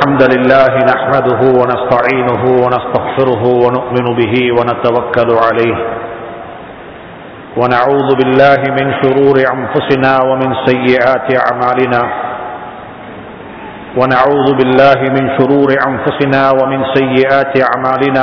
الحمد لله نحمده ونستعينه ونستغفره ونؤمن به ونتوكل عليه ونعوذ بالله من شرور انفسنا ومن سيئات اعمالنا ونعوذ بالله من شرور انفسنا ومن سيئات اعمالنا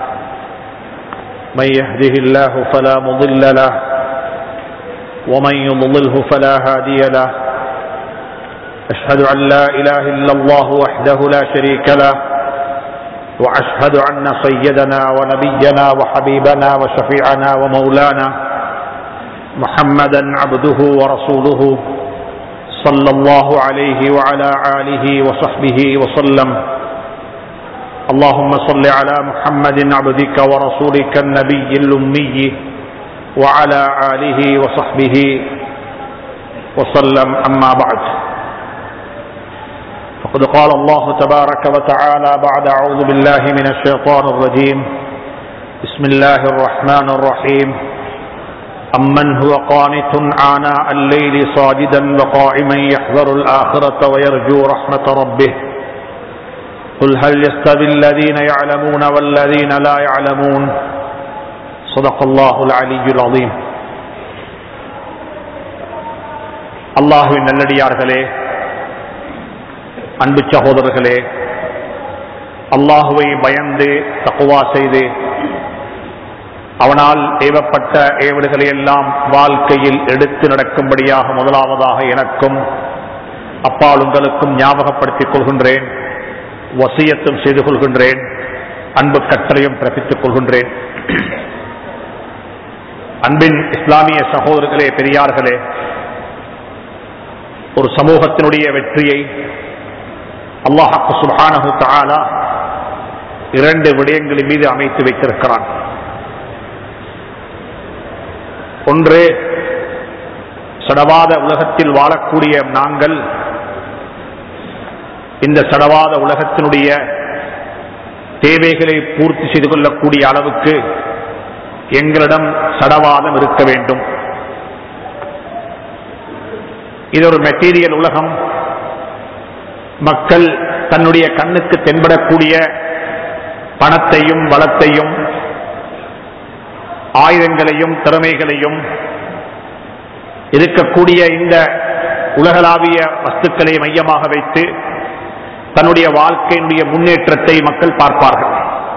من يهده الله فلا مضل له ومن يضلله فلا هادي له أشهد أن لا إله إلا الله وحده لا شريك له وأشهد أن سيدنا ونبينا وحبيبنا وشفيعنا ومولانا محمدا عبده ورسوله صلى الله عليه وعلى آله وصحبه وسلم اللهم صل على محمد عبدك ورسولك النبي الأمي وعلى آله وصحبه وسلم أما بعد فقد قال الله تبارك وتعالى بعد أعوذ بالله من الشيطان الرجيم بسم الله الرحمن الرحيم أمن هو قانت آناء الليل صاجدا وقائما يحذر الآخرة ويرجو رحمة ربه قل هل يستوي الذين يعلمون والذين لا يعلمون صدق الله العلي العظيم அல்லாஹுவின் நல்லடியார்களே அன்பு சகோதரர்களே அல்லாஹுவை பயந்து தக்குவா செய்து அவனால் ஏவப்பட்ட ஏவல்களை எல்லாம் வாழ்க்கையில் எடுத்து நடக்கும்படியாக முதலாவதாக எனக்கும் அப்பால் உங்களுக்கும் ஞாபகப்படுத்திக் கொள்கின்றேன் வசியத்தும் செய்து கொள்கின்றேன் அன்பு கட்டளையும் பிறப்பித்துக் கொள்கின்றேன் அன்பின் இஸ்லாமிய சகோதரர்களே பெரியார்களே ஒரு சமூகத்தினுடைய வெற்றியை அல்லாஹாக்கு சுபானஹு தாலா இரண்டு விடயங்களின் மீது அமைத்து வைத்திருக்கிறான் ஒன்று சடவாத உலகத்தில் வாழக்கூடிய நாங்கள் இந்த சடவாத உலகத்தினுடைய தேவைகளை பூர்த்தி செய்து கொள்ளக்கூடிய அளவுக்கு எங்களிடம் சடவாதம் இருக்க வேண்டும் இது ஒரு மெட்டீரியல் உலகம் மக்கள் தன்னுடைய கண்ணுக்கு தென்படக்கூடிய பணத்தையும் வளத்தையும் ஆயுதங்களையும் திறமைகளையும் இருக்கக்கூடிய இந்த உலகளாவிய வஸ்துக்களை மையமாக வைத்து தன்னுடைய வாழ்க்கையினுடைய முன்னேற்றத்தை மக்கள் பார்ப்பார்கள்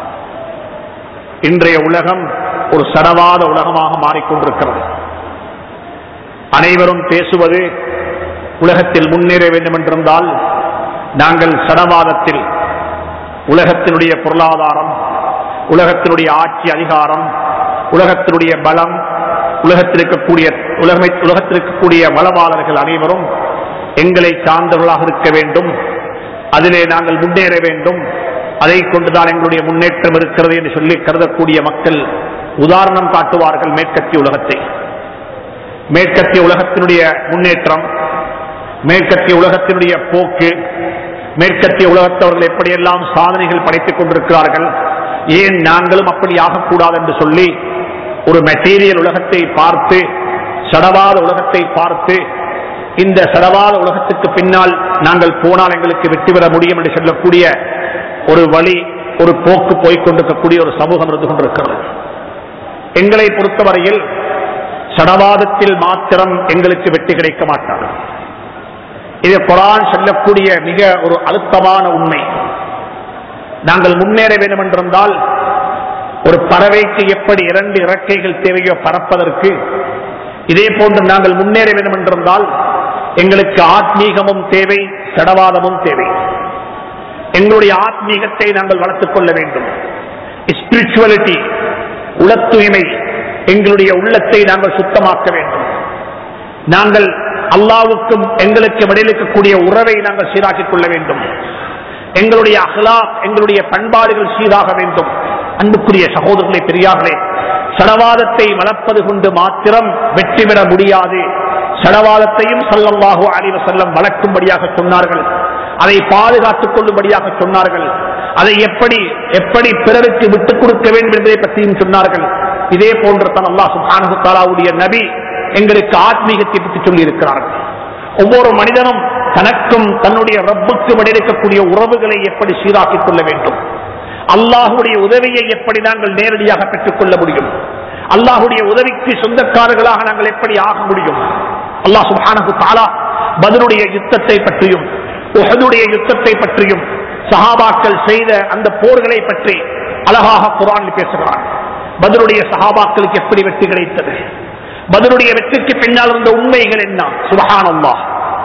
இன்றைய உலகம் ஒரு சடவாத உலகமாக மாறிக்கொண்டிருக்கிறது அனைவரும் பேசுவது உலகத்தில் முன்னேற வேண்டும் என்றிருந்தால் நாங்கள் சடவாதத்தில் உலகத்தினுடைய பொருளாதாரம் உலகத்தினுடைய ஆட்சி அதிகாரம் உலகத்தினுடைய பலம் உலகத்தில் இருக்கக்கூடிய உலகமை உலகத்தில் இருக்கக்கூடிய வளவாளர்கள் அனைவரும் எங்களை சார்ந்தவர்களாக இருக்க வேண்டும் அதிலே நாங்கள் முன்னேற வேண்டும் அதை கொண்டுதான் எங்களுடைய முன்னேற்றம் இருக்கிறது என்று சொல்லி கருதக்கூடிய மக்கள் உதாரணம் காட்டுவார்கள் மேற்கத்திய உலகத்தை மேற்கத்திய உலகத்தினுடைய முன்னேற்றம் மேற்கத்திய உலகத்தினுடைய போக்கு மேற்கத்திய உலகத்தவர்கள் எப்படியெல்லாம் சாதனைகள் படைத்துக் கொண்டிருக்கிறார்கள் ஏன் நாங்களும் அப்படி ஆகக்கூடாது என்று சொல்லி ஒரு மெட்டீரியல் உலகத்தை பார்த்து சடவாத உலகத்தை பார்த்து இந்த சடவாத உலகத்துக்கு பின்னால் நாங்கள் போனால் எங்களுக்கு வெற்றி பெற முடியும் என்று சொல்லக்கூடிய ஒரு வழி ஒரு போக்கு போய்கொண்டிருக்கக்கூடிய ஒரு சமூகம் இருந்து கொண்டிருக்கிறது எங்களை பொறுத்தவரையில் சடவாதத்தில் மாத்திரம் எங்களுக்கு வெற்றி கிடைக்க மாட்டாது இது குரான் சொல்லக்கூடிய மிக ஒரு அழுத்தமான உண்மை நாங்கள் முன்னேற வேண்டும் என்றிருந்தால் ஒரு பறவைக்கு எப்படி இரண்டு இறக்கைகள் தேவையோ பறப்பதற்கு இதே போன்று நாங்கள் முன்னேற வேண்டும் என்றிருந்தால் எங்களுக்கு ஆத்மீகமும் தேவை சடவாதமும் தேவை எங்களுடைய ஆத்மீகத்தை நாங்கள் வளர்த்துக் கொள்ள வேண்டும் ஸ்பிரிச்சுவலிட்டி உள தூய்மை எங்களுடைய உள்ளத்தை நாங்கள் சுத்தமாக்க வேண்டும் நாங்கள் அல்லாவுக்கும் எங்களுக்கு இடையில் இருக்கக்கூடிய உறவை நாங்கள் சீராக்கிக் கொள்ள வேண்டும் எங்களுடைய அகலா எங்களுடைய பண்பாடுகள் சீராக வேண்டும் அன்புக்குரிய சகோதரர்களை பெரியார்களே சடவாதத்தை வளர்ப்பது கொண்டு மாத்திரம் வெற்றி பெற முடியாது சடவாதத்தையும் சல்லல்லாஹு அலிவ செல்லம் வளர்க்கும்படியாக சொன்னார்கள் அதை பாதுகாத்துக் கொள்ளும்படியாக சொன்னார்கள் அதை எப்படி எப்படி பிறருக்கு விட்டுக் கொடுக்க வேண்டும் என்பதை பற்றியும் சொன்னார்கள் இதே போன்று தான் அல்லாஹ் சுபானு தாலாவுடைய நபி எங்களுக்கு ஆத்மீகத்தை பற்றி சொல்லி இருக்கிறார்கள் ஒவ்வொரு மனிதனும் தனக்கும் தன்னுடைய ரப்புக்கும் இருக்கக்கூடிய உறவுகளை எப்படி சீராக்கிக் கொள்ள வேண்டும் அல்லாஹுடைய உதவியை எப்படி நாங்கள் நேரடியாக பெற்றுக் கொள்ள முடியும் அல்லாஹுடைய உதவிக்கு சொந்தக்காரர்களாக நாங்கள் எப்படி ஆக முடியும் அல்லாஹ் சுப்ஹானஹு தஆலா பதிலுடைய யுத்தத்தை பற்றியும் உஹதுடைய யுத்தத்தை பற்றியும் சஹாபாக்கள் செய்த அந்த போர்களை பற்றி அழகாக குரான் பேசுகிறான் பதிலுடைய சஹாபாக்களுக்கு எப்படி வெற்றி கிடைத்தது பதிலுடைய வெற்றிக்கு பின்னால் இருந்த உண்மைகள் என்ன சுபஹானல்லாஹ்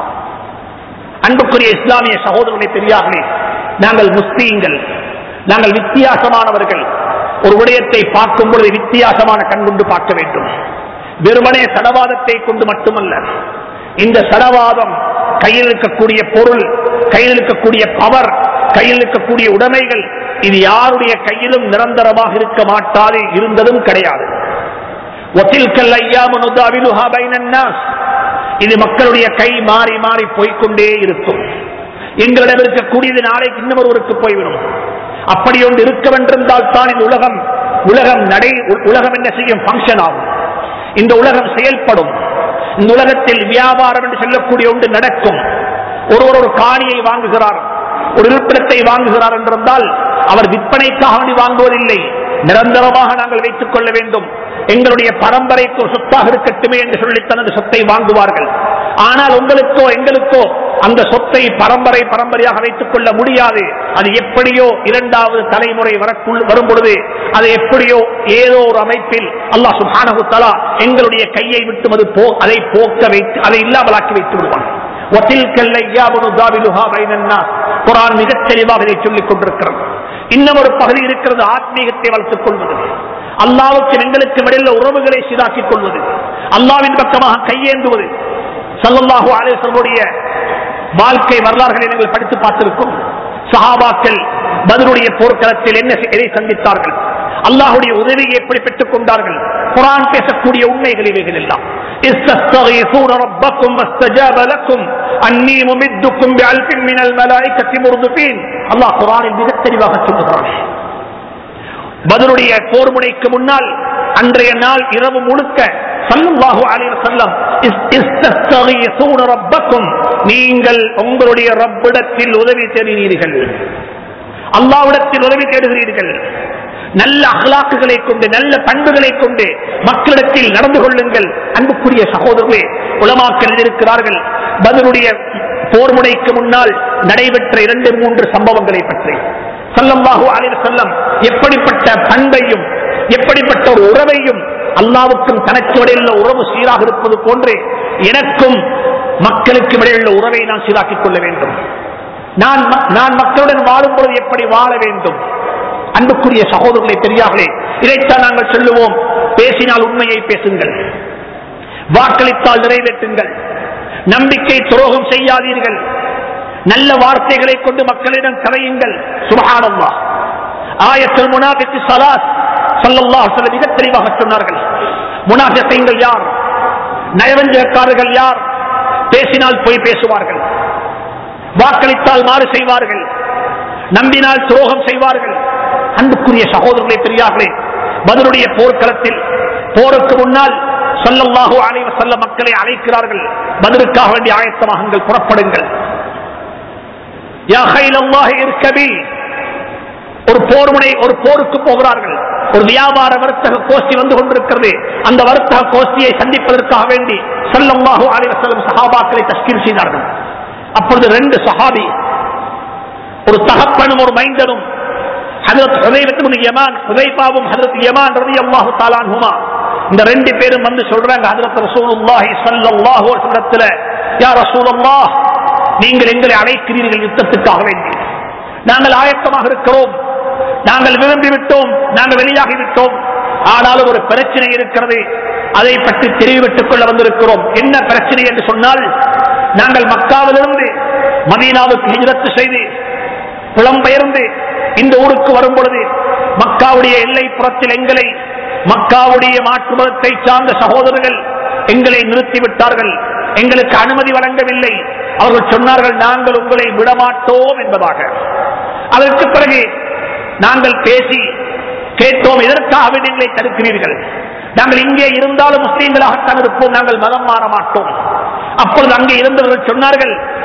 அன்புக்குரிய இஸ்லாமிய சகோதரர்களை பெரியார்களே நாங்கள் முஸ்லீம்கள் நாங்கள் வித்தியாசமானவர்கள் ஒரு விடயத்தை பார்க்கும் பொழுது வித்தியாசமான கண்கொண்டு பார்க்க வேண்டும் வெறுமனே சடவாதத்தை கொண்டு மட்டுமல்ல இந்த சடவாதம் கையில் இருக்கக்கூடிய பொருள் கையில் இருக்கக்கூடிய பவர் கையில் இருக்கக்கூடிய உடைமைகள் இது யாருடைய கையிலும் நிரந்தரமாக இருக்க மாட்டாது இருந்ததும் கிடையாது ஒத்தில்கல் ஐயாம நுதாவிலுஹா பைனன்னாஸ் இது மக்களுடைய கை மாறி மாறி போய்க்கொண்டே இருக்கும் எங்களிடம் இருக்கக்கூடியது நாளைக்கு இன்னொருவருக்கு போய்விடும் அப்படி ஒன்று இருக்க வென்றிருந்தால் தான் இந்த உலகம் உலகம் நடை உலகம் என்ன செய்யும் பங்கன் ஆகும் இந்த உலகம் செயல்படும் இந்த உலகத்தில் வியாபாரம் என்று சொல்லக்கூடிய ஒன்று நடக்கும் ஒருவர் ஒரு காணியை வாங்குகிறார் ஒரு இருப்பிடத்தை வாங்குகிறார் என்றிருந்தால் அவர் விற்பனைக்காக வேண்டி வாங்குவதில்லை நிரந்தரமாக நாங்கள் வைத்துக் கொள்ள வேண்டும் எங்களுடைய பரம்பரைக்கு ஒரு சொத்தாக இருக்கட்டுமே என்று சொல்லி தனது சொத்தை வாங்குவார்கள் ஆனால் உங்களுக்கோ எங்களுக்கோ அந்த சொத்தை பரம்பரை பரம்பரையாக வைத்துக் கொள்ள முடியாது அது எப்படியோ இரண்டாவது தலைமுறை வரக்குள் வரும் பொழுது அது எப்படியோ ஏதோ ஒரு அமைப்பில் அல்லாஹ் சுப்ஹானஹு தஆலா எங்களுடைய கையை விட்டு அது போ அதை போக்க வைத்து அதை இல்லாமலாக்கி வைத்து விடுவான் வத்தில்கல் ஐயாபு நுதாவிலுஹா பைனன்னாஸ் குர்ஆன் மிகத் தெளிவாக இதை சொல்லிக் கொண்டிருக்கிறது இன்னும் ஒரு பகுதி இருக்கிறது ஆத்மீகத்தை வளர்த்துக் கொள்வது அல்லாவுக்கு எங்களுக்கு இடையில உறவுகளை சீராக்கிக் கொள்வது அல்லாவின் பக்கமாக கையேந்துவது சல்லல்லாஹு அலேசனுடைய வாழ்க்கை வரலாறுகளை நீங்கள் படித்து பார்த்திருக்கும் சஹாபாக்கள் பதிலுடைய போர்க்களத்தில் என்ன எதை சந்தித்தார்கள் அல்லாஹுடைய உதவியை எப்படி பெற்றுக் கொண்டார்கள் குரான் பேசக்கூடிய உண்மைகள் இவைகள் எல்லாம் استغيثون ربكم واستجاب لكم أني ممدكم بألف من الملائكة مردفين الله قرآن மிகத் தெளிவாக சொல்லுகிறான் பதிலுடைய போர் முனைக்கு முன்னால் அன்றைய நாள் இரவு முழுக்க சல்லல்லாஹு அலைஹி வஸல்லம் இஸ்தஸ்தகீஸூன ரப்பக்கும் நீங்கள் உங்களுடைய ரப்பிடத்தில் உதவி தேடினீர்கள் அல்லாஹ்விடத்தில் உதவி தேடுகிறீர்கள் நல்ல அகலாக்குகளை கொண்டு நல்ல பண்புகளை கொண்டு மக்களிடத்தில் நடந்து கொள்ளுங்கள் அன்புக்குரிய சகோதரர்களே உலமாக்கள் இருக்கிறார்கள் பதிலுடைய போர் முனைக்கு முன்னால் நடைபெற்ற இரண்டு மூன்று சம்பவங்களை பற்றி சல்லல்லாஹு அலைஹி வஸல்லம் எப்படிப்பட்ட பண்பையும் எப்படிப்பட்ட ஒரு உறவையும் அல்லாவுக்கும் தனக்கு இடையிலுள்ள உறவு சீராக இருப்பது போன்று எனக்கும் மக்களுக்கு இடையிலுள்ள உறவை நான் சீராக்கிக் கொள்ள வேண்டும் நான் நான் மக்களுடன் வாழும் பொழுது எப்படி வாழ வேண்டும் அன்புக்குரிய சகோதரர்களை தெரியாமலே இதைத்தான் நாங்கள் சொல்லுவோம் பேசினால் உண்மையை பேசுங்கள் வாக்களித்தால் நிறைவேற்றுங்கள் நம்பிக்கை துரோகம் செய்யாதீர்கள் நல்ல வார்த்தைகளை கொண்டு மக்களிடம் கலையுங்கள் சுபகானம்மா ஆயத்தில் முனாபிக்கு சலாஸ் சல்லல்லா சில மிக தெளிவாக சொன்னார்கள் முனாபிசைங்கள் யார் நயவஞ்சகக்காரர்கள் யார் பேசினால் போய் பேசுவார்கள் வாக்களித்தால் மாறு செய்வார்கள் நம்பினால் துரோகம் செய்வார்கள் அன்புக்குரிய சகோதரர்களே பெரியார்களே பதிலுடைய போர்க்களத்தில் போருக்கு முன்னால் சொல்லல்லாஹு அலைவ செல்ல மக்களை அழைக்கிறார்கள் பதிலுக்காக வேண்டிய ஆயத்தமாகுங்கள் புறப்படுங்கள் ஒரு போர் முனை ஒரு போருக்கு போகிறார்கள் ஒரு வியாபார வர்த்தக கோஷ்டி வந்து கொண்டிருக்கிறது அந்த வர்த்தக கோஷ்டியை சந்திப்பதற்காக வேண்டி செல்லம்மாஹு அலைவசல்லம் சஹாபாக்களை தஸ்கீர் செய்தார்கள் அப்பொழுது ரெண்டு சஹாபி ஒரு தகப்பனும் ஒரு மைந்தனும் இந்த ரெண்டு பேரும் வந்து சொல்றாங்க நீங்கள் எங்களை அழைக்கிறீர்கள் யுத்தத்துக்காக வேண்டி நாங்கள் ஆயத்தமாக இருக்கிறோம் நாங்கள் விரும்பி விட்டோம் நாங்கள் வெளியாகி விட்டோம் ஆனாலும் ஒரு பிரச்சனை இருக்கிறது அதை பற்றி தெரிவித்துக் கொள்ள வந்திருக்கிறோம் என்ன பிரச்சனை என்று சொன்னால் நாங்கள் மக்காவிலிருந்து மதீனாவுக்கு ஹிஜரத்து செய்து புலம்பெயர்ந்து இந்த ஊருக்கு வரும் பொழுது மக்காவுடைய எல்லை புறத்தில் எங்களை மக்காவுடைய மாற்று மதத்தை சார்ந்த சகோதரர்கள் எங்களை நிறுத்திவிட்டார்கள் எங்களுக்கு அனுமதி வழங்கவில்லை அவர்கள் சொன்னார்கள் நாங்கள் உங்களை விடமாட்டோம் என்பதாக அதற்கு பிறகு நாங்கள் பேசி கேட்டோம் எதற்காக எங்களை தடுக்கிறீர்கள் நாங்கள் இங்கே இருந்தாலும் முஸ்லீம்களாகத்தான் இருப்போம் நாங்கள் மதம் மாற மாட்டோம் அப்பொழுது அங்கே இருந்தவர்கள் சொன்னார்கள்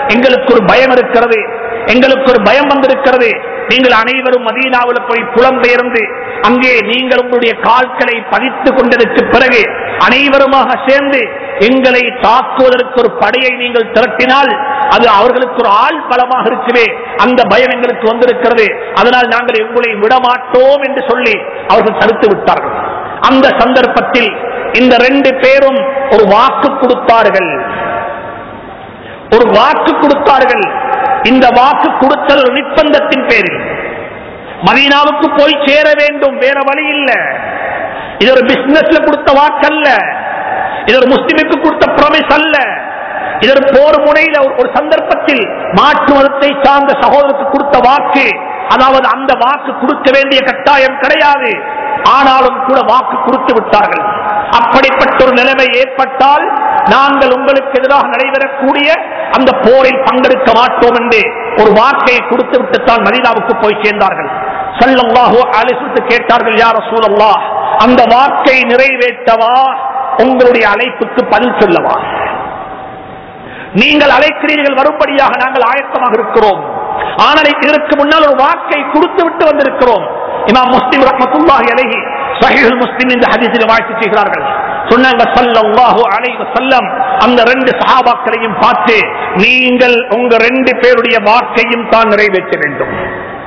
எங்களுக்கு ஒரு பயம் இருக்கிறது எங்களுக்கு ஒரு பயம் வந்திருக்கிறது நீங்கள் அனைவரும் மதீனாவில் போய் புலம்பெயர்ந்து அங்கே நீங்கள் உங்களுடைய கால்களை பதித்து கொண்டதற்கு பிறகு அனைவருமாக சேர்ந்து எங்களை தாக்குவதற்கு ஒரு படையை நீங்கள் திரட்டினால் அது அவர்களுக்கு ஒரு ஆள் பலமாக இருக்குமே அந்த பயம் எங்களுக்கு வந்திருக்கிறது அதனால் நாங்கள் உங்களை விடமாட்டோம் என்று சொல்லி அவர்கள் தடுத்து விட்டார்கள் அந்த சந்தர்ப்பத்தில் இந்த ரெண்டு பேரும் ஒரு வாக்கு கொடுத்தார்கள் ஒரு வாக்கு கொடுத்தார்கள் இந்த வாக்கு கொடுத்தல் நிர்பந்தத்தின் பேரில் மதீனாவுக்கு போய் சேர வேண்டும் வேற வழி இல்ல இது ஒரு பிசினஸ்ல கொடுத்த வாக்கல்ல இது ஒரு முஸ்லிமுக்கு கொடுத்த ப்ராமிஸ் அல்ல இது ஒரு போர் முனையில ஒரு- ஒரு சந்தர்ப்பத்தில் மாற்று மதத்தை சார்ந்த சகோதரருக்கு கொடுத்த வாக்கு அதாவது அந்த வாக்கு கொடுக்க வேண்டிய கட்டாயம் கிடையாது ஆனாலும் கூட வாக்கு கொடுத்து விட்டார்கள் அப்படிப்பட்ட ஒரு நிலைமை ஏற்பட்டால் நாங்கள் உங்களுக்கு எதிராக நடைபெறக்கூடிய அந்த போரில் பங்கெடுக்க மாட்டோம் என்று ஒரு வாக்கை கொடுத்து விட்டுத்தான் மதீனாவுக்கு போய் சேர்ந்தார்கள் சல்லல்லாஹு அலிசுத்து கேட்டார்கள் யார் சூழல்லா அந்த வாக்கை நிறைவேற்றவா உங்களுடைய அழைப்புக்கு பதில் சொல்லவா நீங்கள் அழைக்கிறீர்கள் வரும்படியாக நாங்கள் ஆயத்தமாக இருக்கிறோம் ஆனால் இதற்கு முன்னால் ஒரு வாக்கை கொடுத்து விட்டு வந்திருக்கிறோம் இமாம் முஸ்லிம் ரஹ்மத்துல்லாஹி அலைஹி சஹீஹுல் முஸ்லிம் இந்த ஹதீஸில் வாழ்த்து செய்கிறார்கள் சொன்னாங்க ஸல்லல்லாஹு அலைஹி வஸல்லம் அந்த ரெண்டு சஹாபாக்களையும் பார்த்து நீங்கள் உங்க ரெண்டு பேருடைய வாக்கையும் தான் நிறைவேற்ற வேண்டும்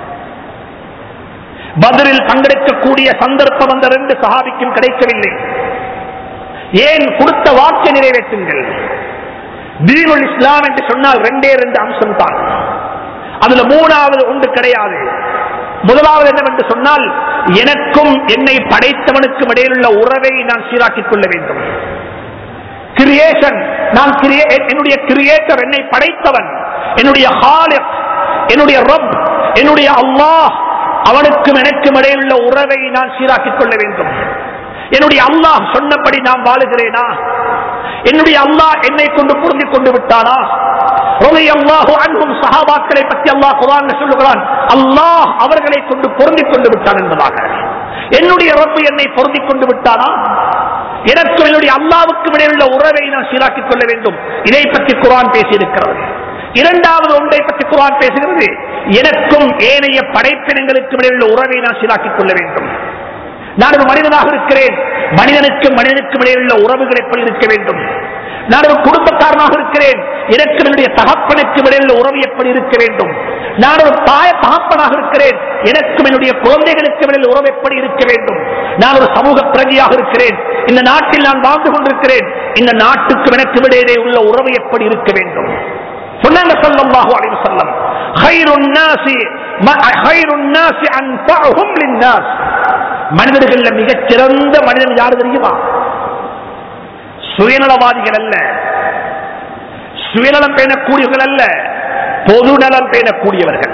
பதிலில் பங்கெடுக்கக்கூடிய சந்தர்ப்பம் அந்த ரெண்டு சஹாபிக்கும் கிடைக்கவில்லை ஏன் கொடுத்த வாக்கை நிறைவேற்றுங்கள் தீனுல் இஸ்லாம் என்று சொன்னால் ரெண்டே ரெண்டு அம்சம் தான் அதுல மூணாவது ஒன்று கிடையாது முதலாவது என்னவென்று சொன்னால் எனக்கும் என்னை படைத்தவனுக்கும் இடையிலுள்ள உறவை நான் சீராக்கிக் கொள்ள வேண்டும் கிரியேஷன் நான் கிரியே- என்னுடைய கிரியேட்டர் என்னை படைத்தவன் என்னுடைய ஹாலிக் என்னுடைய ரப் என்னுடைய அல்லாஹ் அவனுக்கும் எனக்கும் இடையிலுள்ள உறவை நான் சீராக்கிக் கொள்ள வேண்டும் என்னுடைய அல்லாஹ் சொன்னபடி நான் வாழுகிறேனா என்னுடைய அல்லாஹ் என்னை கொண்டு பொருந்திக் கொண்டு விட்டானா அல்லாஹு அன்பும் சஹாபாக்களை பற்றி அல்லாஹ் குரான் சொல்லுகிறான் அல்லாஹ் அவர்களை கொண்டு பொருந்திக் கொண்டு விட்டான் என்பதாக என்னுடைய ரப்பு என்னை பொருந்திக் கொண்டு விட்டானா எனக்கும் என்னுடைய அல்லாவுக்கும் இடையிலுள்ள உறவை நான் சீராக்கிக் கொள்ள வேண்டும் இதை பற்றி குரான் பேசியிருக்கிறது இரண்டாவது ஒன்றை பற்றி குரான் பேசுகிறது எனக்கும் ஏனைய படைப்பினங்களுக்கும் இடையிலுள்ள உறவை நான் சீராக்கிக் கொள்ள வேண்டும் நான் ஒரு மனிதனாக இருக்கிறேன் மனிதனுக்கும் மனிதனுக்கும் இடையிலுள்ள உறவுகள் எப்படி இருக்க வேண்டும் நான் ஒரு குடும்பக்காரனாக இருக்கிறேன் எனக்கு என்னுடைய தகப்பனுக்கு இடையிலுள்ள உறவு எப்படி இருக்க வேண்டும் நான் ஒரு தாய தகப்பனாக இருக்கிறேன் எனக்கும் என்னுடைய குழந்தைகளுக்கு இடையில் உறவு எப்படி இருக்க வேண்டும் நான் ஒரு சமூக பிரதியாக இருக்கிறேன் இந்த நாட்டில் நான் வாழ்ந்து கொண்டிருக்கிறேன் இந்த நாட்டுக்கும் எனக்கு இடையிலே உள்ள உறவு எப்படி இருக்க வேண்டும் சொன்னாங்க ஸல்லல்லாஹு அலைஹி வஸல்லம் கைருன் நாசி ம- கைருன் நாசி அன்ஃபஅஹும் லின்னாஸ் மனிதர்கள்ல மிகச் சிறந்த மனிதன் யாரு தெரியுமா சுயநலவாதிகள் அல்ல சுயநலம் பேணக்கூடியவர்கள் அல்ல பொதுநலம் பேணக்கூடியவர்கள்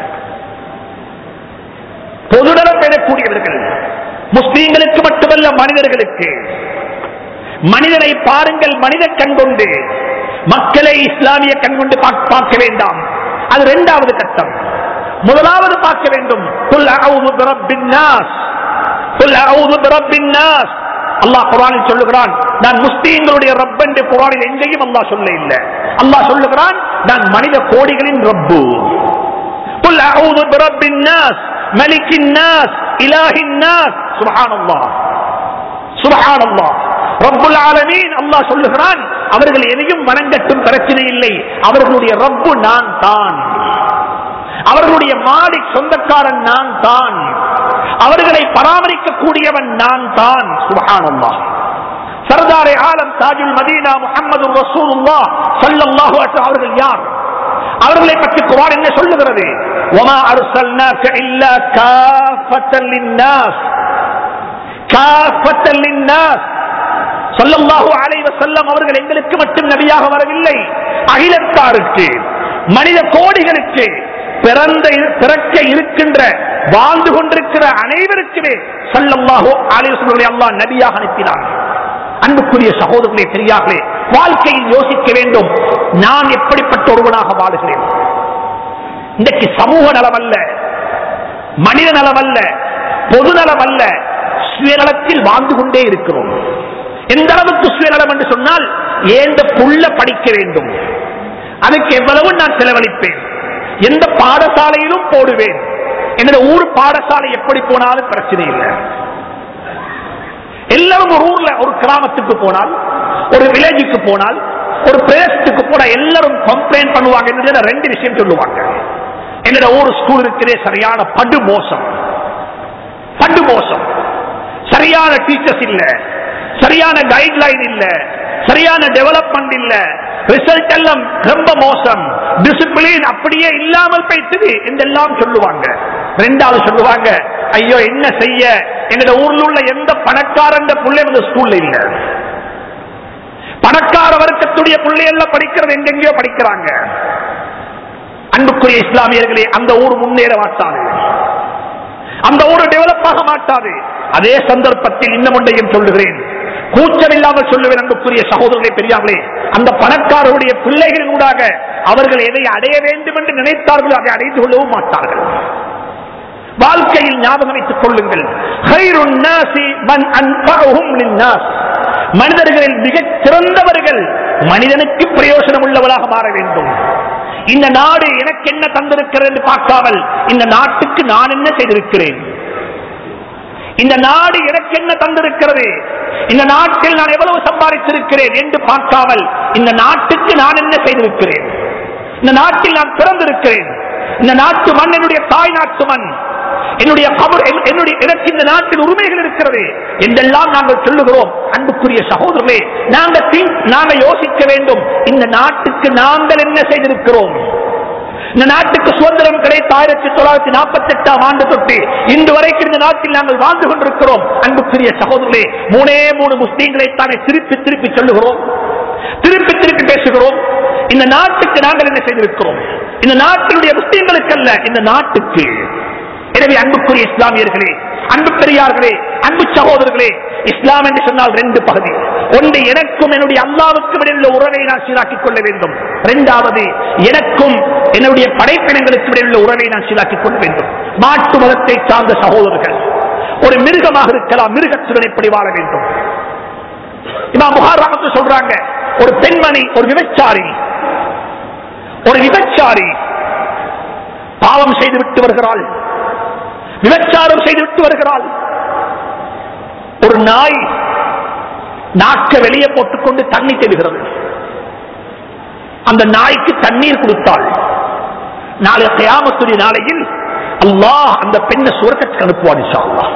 பொதுநலம் பேணக்கூடியவர்கள் முஸ்லீம்களுக்கு மட்டுமல்ல மனிதர்களுக்கு மனிதனை பாருங்கள் மனித கண் கொண்டு மக்களை இஸ்லாமிய கண் கொண்டு பாக்- பார்க்க வேண்டாம் அது இரண்டாவது கட்டம் முதலாவது பார்க்க வேண்டும் குல் அஊது பிரப்பின் நாஸ். குல் அஊது பிரப்பின் நாஸ். அல்லாஹ் குர்ஆனில் சொல்லுகிறான் நான் முஸ்லீம்களுடைய ரப் என்று குர்ஆனில் எங்கேயும் அல்லாஹ் சொல்ல இல்லை அல்லாஹ் சொல்லுகிறான் நான் மனித கோடிகளின் ரப்பு قل أعوذ برب الناس ملك الناس إله الناس سبحان الله سبحان الله ரப்புல் ஆலமீன் அல்லாஹ் சொல்லுகிறான் அவர்கள் எதையும் வணங்கட்டும் பிரச்சனை இல்லை அவர்களுடைய ரப்பு நான் தான் அவர்களுடைய மாலிக் சொந்தக்காரன் நான் தான் அவர்களை பராமரிக்கக்கூடியவன் நான் தான் சுபஹானல்லாஹ் சர்தாரே ஆலம் தாஜுல் மதீனா முஹம்மது ரசூலுல்லாஹ் ஸல்லல்லாஹு அலைஹி வஸல்லம் அவர்கள் யார் அவர்களை பற்றி குர்ஆன் என்ன சொல்லுகிறது வமா அர்சல்னாக இல்லா காஃபத்தல் லின்னாஸ் காஃபத்தல் லின்னாஸ் ஸல்லல்லாஹு அலைஹி வஸல்லம் அவர்கள் எங்களுக்கு மட்டும் நபியாக வரவில்லை அகிலத்தாருக்கு மனித கோடிகளுக்கு பிறந்த பிறக்க இருக்கின்ற வாழ்ந்து கொண்டிருக்கிற அனைவருக்குமே ஸல்லல்லாஹு அலைஹி வஸல்லம் அல்லாஹ் நபியாக அனுப்பினார் அன்புக்குரிய சகோதரர்களே பெரியார்களே வாழ்க்கையில் யோசிக்க வேண்டும் நான் எப்படிப்பட்ட ஒருவனாக வாழுகிறேன் இன்றைக்கு சமூக நலம் அல்ல மனித நலம் அல்ல பொது நலம் அல்ல சுயநலத்தில் வாழ்ந்து கொண்டே இருக்கிறோம் எந்த அளவுக்கு சுயநலம் என்று சொன்னால் ஏந்த புள்ள படிக்க வேண்டும் அதுக்கு எவ்வளவு நான் செலவழிப்பேன் எந்த பாடசாலையிலும் போடுவேன் என்னோட ஊர் பாடசாலை எப்படி போனாலும் பிரச்சனை இல்லை எல்லாரும் ஒரு ஊர்ல ஒரு கிராமத்துக்கு போனால் ஒரு வில்லேஜுக்கு போனால் ஒரு பிரதேசத்துக்கு போனா எல்லாரும் கம்ப்ளைண்ட் பண்ணுவாங்க என்னது ரெண்டு விஷயம் சொல்லுவாங்க என்னோட ஊர் ஸ்கூல் இருக்கிறே சரியான படு மோசம் படு மோசம் சரியான டீச்சர்ஸ் இல்ல சரியான கைட்லைன் இல்ல சரியான டெவலப்மெண்ட் இல்ல ரிசல்ட் எல்லாம் ரொம்ப மோசம் டிசிப்ளின் அப்படியே இல்லாமல் போயிட்டது என்றெல்லாம் சொல்லுவாங்க ரெண்டாவது சொல்லுவாங்க ஐயோ என்ன செய்ய எங்க ஊர்ல உள்ள எந்த பணக்காரன் பிள்ளை இந்த ஸ்கூல்ல இல்ல பணக்கார வர்க்கத்துடைய பிள்ளைகள் படிக்கிறது எங்கெங்கயோ படிக்கிறாங்க அன்புக்குரிய இஸ்லாமியர்களே அந்த ஊர் முன்னேற மாட்டாது அந்த ஊர் டெவலப் ஆக மாட்டாது அதே சந்தர்ப்பத்தில் இன்னும் ஒன்றையும் சொல்லுகிறேன் கூச்சம் இல்லாமல் சொல்லுவேன் அன்புக்குரிய சகோதரர்களே பெரியார்களே அந்த பணக்காரருடைய பிள்ளைகளின் ஊடாக அவர்கள் எதை அடைய வேண்டும் என்று நினைத்தார்களோ அதை அடைந்து கொள்ளவும் மாட்டார்கள் வாழ்க்கையில் ஞாபகம் வைத்துக் கொள்ளுங்கள் "ஹைருன் நாசி மன் அன்ஃபஅஹும் லின்னாஸ்." மனிதர்களில் மிகச் சிறந்தவர்கள் மனிதனுக்கு பிரயோஜனம் உள்ளவராக மாற வேண்டும் இந்த நாடு எனக்கு என்ன தந்திருக்கிறது என்று பார்க்காமல் இந்த நாட்டுக்கு நான் என்ன செய்திருக்கிறேன் இந்த நாடு எனக்கு என்ன தந்திருக்கிறது இந்த நாட்டில் நான் எவ்வளவு சம்பாதித்திருக்கிறேன் என்று பார்க்காமல் இந்த நாட்டுக்கு நான் என்ன செய்திருக்கிறேன் இந்த நாட்டில் நான் பிறந்திருக்கிறேன் இந்த நாட்டு மண் என்னுடைய தாய் நாட்டு மண் என்னுடைய கபர் என்- என்னுடைய எனக்கு இந்த நாட்டில் உரிமைகள் இருக்கிறது என்றெல்லாம் நாங்கள் சொல்லுகிறோம் அன்புக்குரிய சகோதரர்களே நாங்கள் think- நாங்கள் யோசிக்க வேண்டும் இந்த நாட்டுக்கு நாங்கள் என்ன செய்திருக்கிறோம் இந்த நாட்டுக்கு சுதந்திரம் கிடைத்த ஆயிரத்தி தொள்ளாயிரத்தி நாற்பத்தி எட்டாம் ஆண்டு தொட்டு இன்று வரைக்கும் இந்த நாட்டில் நாங்கள் வாழ்ந்து கொண்டிருக்கிறோம் அன்புக்குரிய சகோதரர்களே மூணே மூணு முஸ்லீம்களை தானே திருப்பி திருப்பி சொல்லுகிறோம் திருப்பி திருப்பி பேசுகிறோம் இந்த நாட்டுக்கு நாங்கள் என்ன செய்திருக்கிறோம் இந்த நாட்டினுடைய முஸ்லீம்களுக்கு அல்ல இந்த நாட்டுக்கு எனவே அன்புக்குரிய இஸ்லாமியர்களே அன்பு பெரியார்களே அன்பு சகோதரர்களே இஸ்லாம் என்று சொன்னால் ரெண்டு பகுதி ஒன்று எனக்கும் என்னுடைய அல்லாவுக்கும் இடையிலுள்ள உறவை நான் சீராக்கிக் கொள்ள வேண்டும் இரண்டாவது எனக்கும் என்னுடைய படைப்பினங்களுக்கு இடையிலுள்ள உறவை நான் சீராக்கிக் கொள்ள வேண்டும் மாட்டு மதத்தை சார்ந்த சகோதரர்கள் ஒரு மிருகமாக இருக்கலாம் மிருகத்துடன் எப்படி வாழ வேண்டும் இமாம் புகார் ராமத்து சொல்றாங்க ஒரு பெண்மணி ஒரு விபச்சாரி ஒரு விபச்சாரி பாவம் செய்து விட்டு வருகிறாள் விபச்சாரம் செய்து விட்டு வருகிறாள் ஒரு நாய் நாக்க வெளியே போட்டுக்கொண்டு தண்ணி தெளிகிறது அந்த நாய்க்கு தண்ணீர் கொடுத்தாள் நாளை கயாமத்துடைய நாளையில் அல்லாஹ் அந்த பெண்ணை சுரக்கத்துக்கு அனுப்புவான் இன்ஷா அல்லாஹ்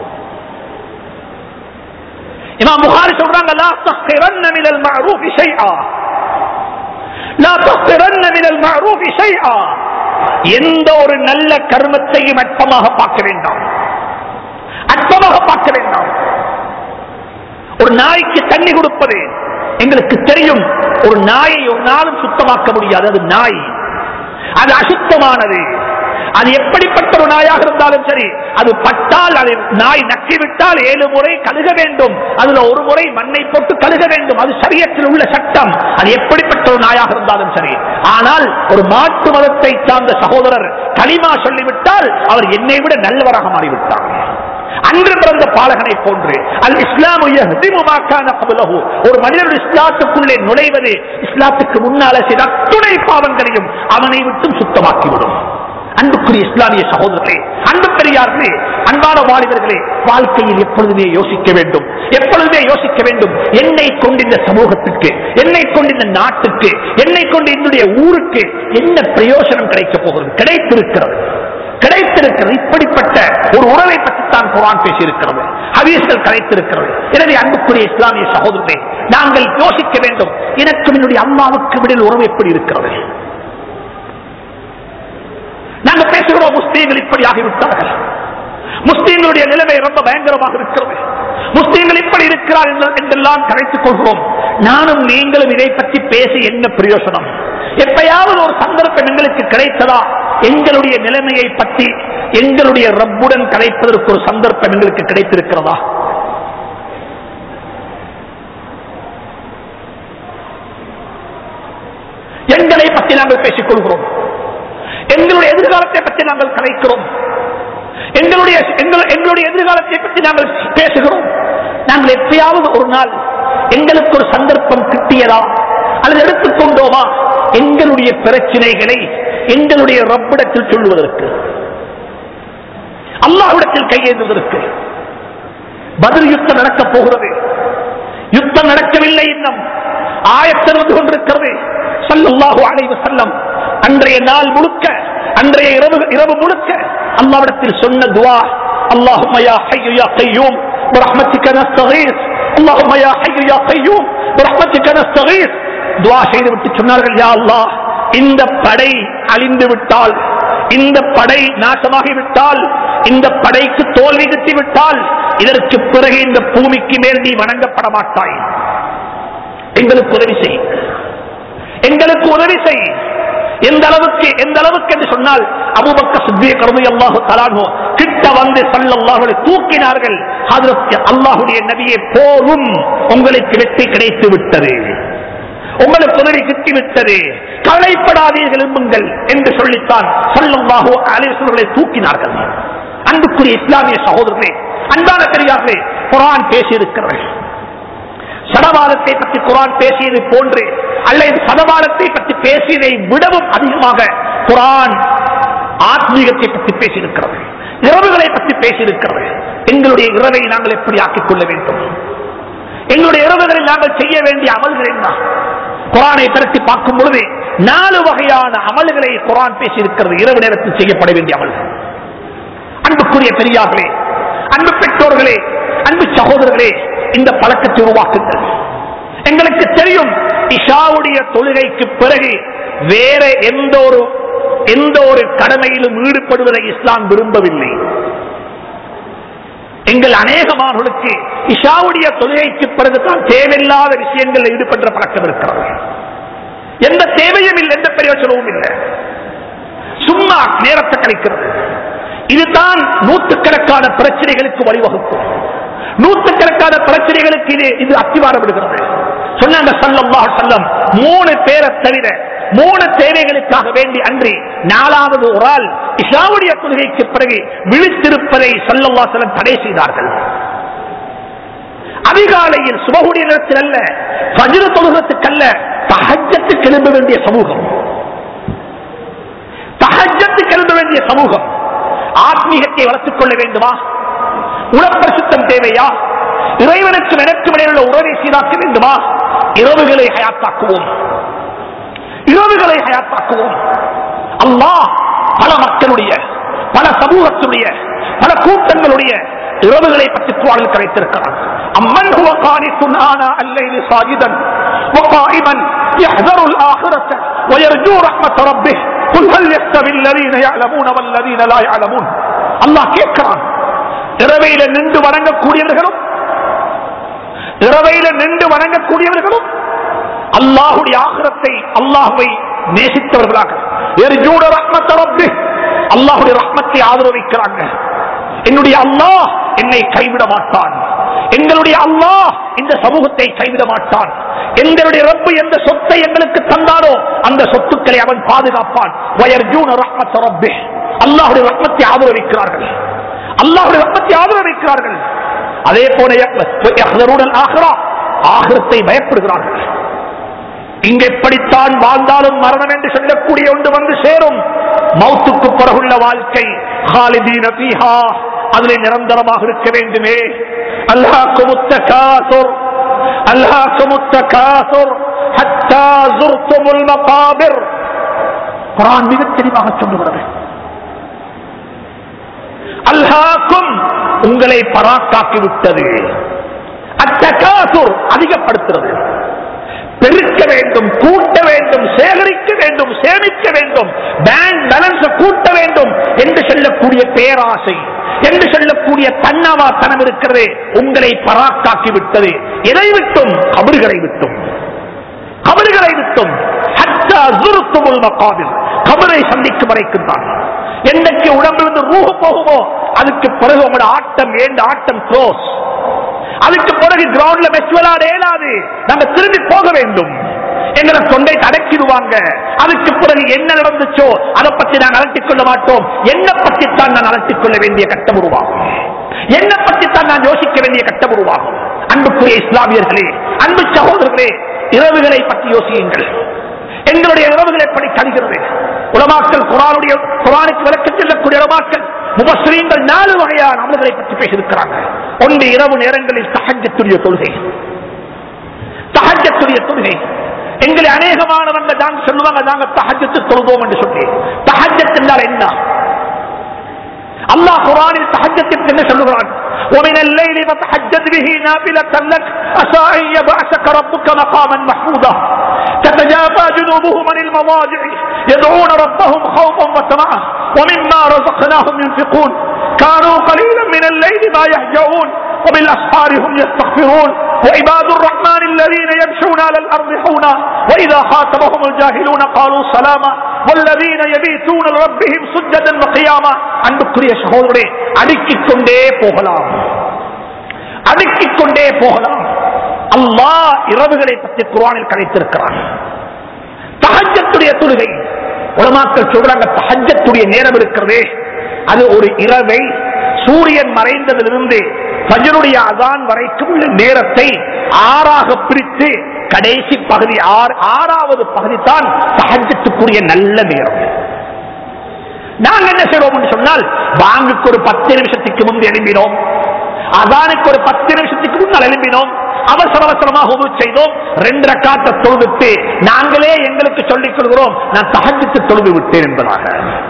இமாம் புகாரி சொல்றாங்க லா தஹ்கிரன்ன மினல் மஅரூஃபி ஷைஆ லா தஹ்கிரன்ன மினல் மஅரூஃபி ஷைஆ எந்த ஒரு நல்ல கர்மத்தையும் அற்பமாக பார்க்க வேண்டாம் அற்பமாக பார்க்க வேண்டாம் ஒரு நாய்க்கு தண்ணி கொடுப்பது எங்களுக்கு தெரியும் ஒரு நாயை ஒரு நாளும் சுத்தமாக்க முடியாது அது நாய் அது அசுத்தமானது அது எப்படிப்பட்ட ஒரு நாயாக இருந்தாலும் சரி அது பட்டால் அது நாய் நக்கிவிட்டால் ஏழு முறை கழுக வேண்டும் அதுல ஒரு முறை மண்ணை போட்டு கழுக வேண்டும் அது சரியத்தில் உள்ள சட்டம் அது எப்படிப்பட்ட ஒரு நாயாக இருந்தாலும் சரி ஆனால் ஒரு மாட்டு மதத்தை சார்ந்த சகோதரர் களிமா சொல்லிவிட்டால் அவர் என்னை விட நல்லவராக மாறிவிட்டார் அன்று பிறந்த பாலகனை போன்று அல் இஸ்லாம் ஒரு மனிதன் இஸ்லாத்துக்குள்ளே நுழைவது இஸ்லாத்துக்கு முன்னால செய்த அத்துணை பாவங்களையும் அவனை விட்டும் சுத்தமாக்கிவிடும் அன்புக்குரிய இஸ்லாமிய சகோதரர்களே அன்பு பெரியார்களே அன்பான வாலிபர்களே வாழ்க்கையில் எப்பொழுதுமே யோசிக்க வேண்டும் எப்பொழுதுமே யோசிக்க வேண்டும் என்னை கொண்டு இந்த சமூகத்துக்கு என்னை கொண்டு இந்த நாட்டுக்கு என்னை கொண்டு என்னுடைய ஊருக்கு என்ன பிரயோஜனம் கிடைக்க போகிறது கிடைத்திருக்கிறது கிடைத்திருக்கிறது இப்படிப்பட்ட ஒரு உறவை பற்றித்தான் குரான் பேசியிருக்கிறது ஹதீஸ்கள் கிடைத்திருக்கிறது எனவே அன்புக்குரிய இஸ்லாமிய சகோதரர்களே நாங்கள் யோசிக்க வேண்டும் எனக்கும் என்னுடைய அம்மாவுக்கு இடையில் உறவு எப்படி இருக்கிறது நாங்கள் பேசுகிறோம் முஸ்லீம்கள் இப்படி ஆகிவிட்டார்கள் முஸ்லீம்களுடைய நிலைமை ரொம்ப பயங்கரமாக இருக்கிறது முஸ்லீம்கள் இப்படி இருக்கிறார் என்று- என்றெல்லாம் கரைத்துக் கொள்கிறோம் நானும் நீங்களும் இதை பற்றி பேசி என்ன பிரயோசனம் எப்பயாவது ஒரு சந்தர்ப்பம் எங்களுக்கு கிடைத்ததா எங்களுடைய நிலைமையை பற்றி எங்களுடைய ரப்புடன் கலைப்பதற்கு ஒரு சந்தர்ப்பம் எங்களுக்கு கிடைத்திருக்கிறதா எங்களை பற்றி நாங்கள் பேசிக் கொள்கிறோம் எங்களுடைய எதிர்காலத்தை பற்றி நாங்கள் கலைக்கிறோம் எங்களுடைய எங்கள்- எங்களுடைய எதிர்காலத்தை பற்றி நாங்கள் பேசுகிறோம் நாங்கள் எப்பயாவது ஒரு நாள் எங்களுக்கு ஒரு சந்தர்ப்பம் கிட்டியதா அல்லது எடுத்துக்கொண்டோமா எங்களுடைய பிரச்சனைகளை எங்களுடைய ரப்பிடத்தில் சொல்லுவதற்கு அல்லாஹ்விடத்தில் கையேந்துவதற்கு பதில் யுத்தம் நடக்கப் போகிறது யுத்தம் நடக்கவில்லை இன்னும் ஆயத்தம் வந்து கொண்டிருக்கிறது சல்லல்லாஹு அலைஹி வஸல்லம் அன்றைய நாள் முழுக்க அன்றைய இரவு இரவு முழுக்க அல்லாஹ்விடத்தில் சொன்ன துஆ اللهم يا حي يا قيوم برحمتك نستغيث اللهم يا حي يا قيوم برحمتك نستغيث துஆ செய்துவிட்டு சொன்னார்கள் யா அல்லாஹ் இந்த படை அழிந்து விட்டால் இந்த படை நாசமாகி விட்டால் இந்த படைக்கு தோல்வி கிட்டி விட்டால் இதற்கு பிறகு இந்த பூமிக்கு மேல் நீ வணங்கப்பட மாட்டாய் எங்களுக்கு உதவி செய் எங்களுக்கு உதவி செய் எந்த அளவுக்கு எந்த அளவுக்கு என்று சொன்னால் அபுபக்க சித்திய கருமை அல்லாஹு தலானோ கிட்ட வந்து சல்லல்லாஹுவை தூக்கினார்கள் ஹதரத் அல்லாஹுடைய நபியை போலும் உங்களுக்கு வெற்றி கிடைத்து விட்டது உங்களுக்கு உதவி கிட்டிவிட்டது கவலைப்படாதீர்கள் எழும்புங்கள் என்று சொல்லித்தான் சல்லல்லாஹு அலேஸ்வர்களை தூக்கினார்கள் அன்புக்குரிய இஸ்லாமிய சகோதரர்களே அன்பான பெரியார்களே குரான் பேசியிருக்கிறார்கள் சடவாதத்தை பற்றி குரான் பேசியது போன்று அல்லது சடவாதத்தை பற்றி பேசியதை விடவும் அதிகமாக குரான் ஆத்மீகத்தை பற்றி பேசியிருக்கிறது இரவுகளை பற்றி பேசியிருக்கிறது எங்களுடைய இரவை நாங்கள் எப்படி ஆக்கிக் கொள்ள வேண்டும் எங்களுடைய இரவுகளில் நாங்கள் செய்ய வேண்டிய அமல்கள் என்ன குரானை திரட்டி பார்க்கும் பொழுது நாலு வகையான அமல்களை குரான் பேசியிருக்கிறது இரவு நேரத்தில் செய்யப்பட வேண்டிய அமல்கள் அன்புக்குரிய பெரியார்களே அன்பு பெற்றோர்களே அன்பு சகோதரர்களே இந்த பழக்கத்தை உருவாக்குங்கள் எங்களுக்கு தெரியும் இஷாவுடைய தொழுகைக்கு பிறகு வேற எந்த ஒரு எந்த ஒரு கடமையிலும் ஈடுபடுவதை இஸ்லாம் விரும்பவில்லை எங்கள் அநேகமானவர்களுக்கு இஷாவுடைய தொழுகைக்கு பிறகுதான் தேவையில்லாத விஷயங்களில் ஈடுபடுற பழக்கம் இருக்கிறது எந்த தேவையும் இல்லை எந்த பிரயோஜனமும் இல்லை சும்மா நேரத்தை கழிக்கிறது இதுதான் நூற்றுக்கணக்கான பிரச்சனைகளுக்கு வழிவகுக்கும் நூற்றுக்கணக்கான பிரச்சனைகளுக்கு இது இது அத்திவாரம் விடுகிறது சொன்னாங்க சல்லல்லாஹு செல்லம் மூணு பேரை தவிர மூணு தேவைகளுக்காக வேண்டி அன்றி நாலாவது ஒரு ஆள் இஸ்லாமுடைய கொள்கைக்கு பிறகு விழித்திருப்பதை சல்லல்லா செல்லம் தடை செய்தார்கள் அதிகாலையில் சுபகுடைய நேரத்தில் அல்ல வஜ்ர தொழுகத்துக்கல்ல தகஜத்து கிளம்ப வேண்டிய சமூகம் தகஜத்து கிளம்ப வேண்டிய சமூகம் ஆத்மீகத்தை வளர்த்துக் கொள்ள வேண்டுமா உணப்பரிசுத்தம் தேவையா இறைவனுக்கு எனக்கு இடையிலுள்ள உறவை சீராக்க வேண்டுமா இரவுகளை ஹயாத்தாக்குவோம் இரவுகளை ஹயாத்தாக்குவோம் அல்லாஹ் பல மக்களுடைய பல சமூகத்துடைய பல கூட்டங்களுடைய இரவுகளை பற்றி குவாலில் கரைத்திருக்கிறான் அம்மன் هو قانت آناء الليل ساجدا وقائما يحذر الآخرة ويرجو رحمة ربه قل هل يستوي الذين يعلمون والذين لا يعلمون الله கேட்கிறான் இரவையில நின்று வணங்கக்கூடியவர்களும் இரவையில நின்று வணங்கக்கூடியவர்களும் அல்லாஹுடைய ஆகிரத்தை அல்லாஹுவை நேசித்தவர்களாக எர்ஜூட ரஹ்மத்த ரப்பி அல்லாஹுடைய ரஹ்மத்தை ஆதரவிக்கிறாங்க என்னுடைய அல்லாஹ் என்னை கைவிட மாட்டான் எங்களுடைய அல்லாஹ் இந்த சமூகத்தை கைவிட மாட்டான் எங்களுடைய ரப்பு எந்த சொத்தை எங்களுக்கு தந்தானோ அந்த சொத்துக்களை அவன் பாதுகாப்பான் வயர்ஜூன ரஹ்மத்த ரப்பி அல்லாஹுடைய ரஹ்மத்தை ஆதரவிக்கிறார்கள் அல்லாஹுடைய ரஹ்மத்தை ஆதரவிக்கிறார்கள் அதே போல ஆகிறா ஆகிரத்தை பயப்படுகிறார்கள் இங்க எப்படித்தான் வாழ்ந்தாலும் மரணம் என்று சொல்லக்கூடிய ஒன்று வந்து சேரும் மௌத்துக்கு பிறகுள்ள வாழ்க்கை ஹாலிதீன பீஹா அதில் நிரந்தரமாக இருக்க வேண்டுமே அல்லாஹ் முத்த காசுர் அல்லாஹ் முத்த காசுர் ஹத்தா ஜுர்துமுல் மகாபிர் குரான் மிக தெளிவாக சொல்லுகிறது அல்ஹாக்கும் உங்களை பராக்காக்கி விட்டது அத்தகாசுர் அதிகப்படுத்துறது பெருக்க வேண்டும் கூட்ட வேண்டும் சேகரிக்க வேண்டும் சேமிக்க வேண்டும் பேங்க் பேலன்ஸ் கூட்ட வேண்டும் என்று சொல்லக்கூடிய பேராசை என்று சொல்லக்கூடிய தன்னவாத்தனம் இருக்கிறது உங்களை பராக்காக்கி விட்டது எதை விட்டும் கபறுகளை விட்டும் கபறுகளை விட்டும் கபரை சந்திக்கும் வரைக்கும் தான் என்னைக்கு உடம்பிலிருந்து ரூஹு போகுமோ அதுக்கு பிறகு உங்களோட ஆட்டம் ஏண்ட ஆட்டம் க்ளோஸ் அதுக்கு பிறகு கிரவுண்ட்ல மெச் விளையாட இயலாது நாங்க திரும்பி போக வேண்டும் எங்களை தொண்டை அடக்கிடுவாங்க அதுக்கு பிறகு என்ன நடந்துச்சோ அதை பத்தி நான் அலட்டிக் கொள்ள மாட்டோம் என்ன பற்றித்தான் நான் அலட்டிக் கொள்ள வேண்டிய கட்டம் உருவாகும் என்ன பற்றித்தான் நான் யோசிக்க வேண்டிய கட்டம் உருவாகும் அன்புக்குரிய இஸ்லாமியர்களே அன்பு சகோதரர்களே இரவுகளை பற்றி யோசியுங்கள் எங்களுடைய இரவுகள் எப்படி கழிகிறது உலமாக்கள் குரானுடைய குரானுக்கு விளக்கம் செல்லக்கூடிய உலமாக்கள் முபஸ்ரீங்கள் நாலு வகையான அமல்களை பற்றி பேசியிருக்கிறாங்க ஒன்று இரவு நேரங்களில் தகஜத்துடைய தொழுகை தகஜத்துடைய தொழுகை எங்களை அநேகமானவங்க நாங்க சொல்லுவாங்க நாங்க தகஜத்து தொழுவோம் என்று சொல்லி தகஜத் என்றால் என்ன அல்லாஹ் குரானில் தஹஜத்திற்கு என்ன சொல்லுகிறான் ومن الليل فتحجد به نافلة لك عسى أن يبعثك ربك مقاما محمودا تتجافى جنوبهم عن المضاجع يدعون ربهم خوفا وطمعا ومما رزقناهم ينفقون كانوا قليلا من الليل ما يهجعون وبالأسحار هم يستغفرون وعباد الرحمن الذين يمشون على الأرض حونا وإذا خاطبهم الجاهلون قالوا سلاما والذين يبيتون لربهم سجدا وقياما அன்புக்குரிய சகோதரே அடுக்கிக் கொண்டே போகலாம் அடுக்கிக் கொண்டே போகலாம் அல்லாஹ் இரவுகளை பற்றி குரானில் கலைத்திருக்கிறான் தஹஜத்துடைய தொழுகை உலமாக்கள் சொல்றாங்க தஹஜத்துடைய நேரம் இருக்கிறதே அது ஒரு இரவை சூரியன் மறைந்ததிலிருந்து பஜருடைய அதான் வரைக்கும் உள்ள நேரத்தை ஆறாக பிரித்து கடைசி பகுதி ஆறு ஆறாவது பகுதி தான் தஹஜத்துக்குரிய நல்ல நேரம் நாங்க என்ன செய்வோம் சொன்னால் பாங்குக்கு ஒரு பத்து நிமிஷத்துக்கு முன்பு எழும்பினோம் அதானுக்கு ஒரு பத்து நிமிஷத்துக்கு முன்னால் எழும்பினோம் அவசர அவசரமாக உதவு செய்தோம் ரெண்டு ரக்காத்த தொழுவிட்டு நாங்களே எங்களுக்கு சொல்லிக் கொள்கிறோம் நான் தகஜத்து தொழுது விட்டேன் என்பதாக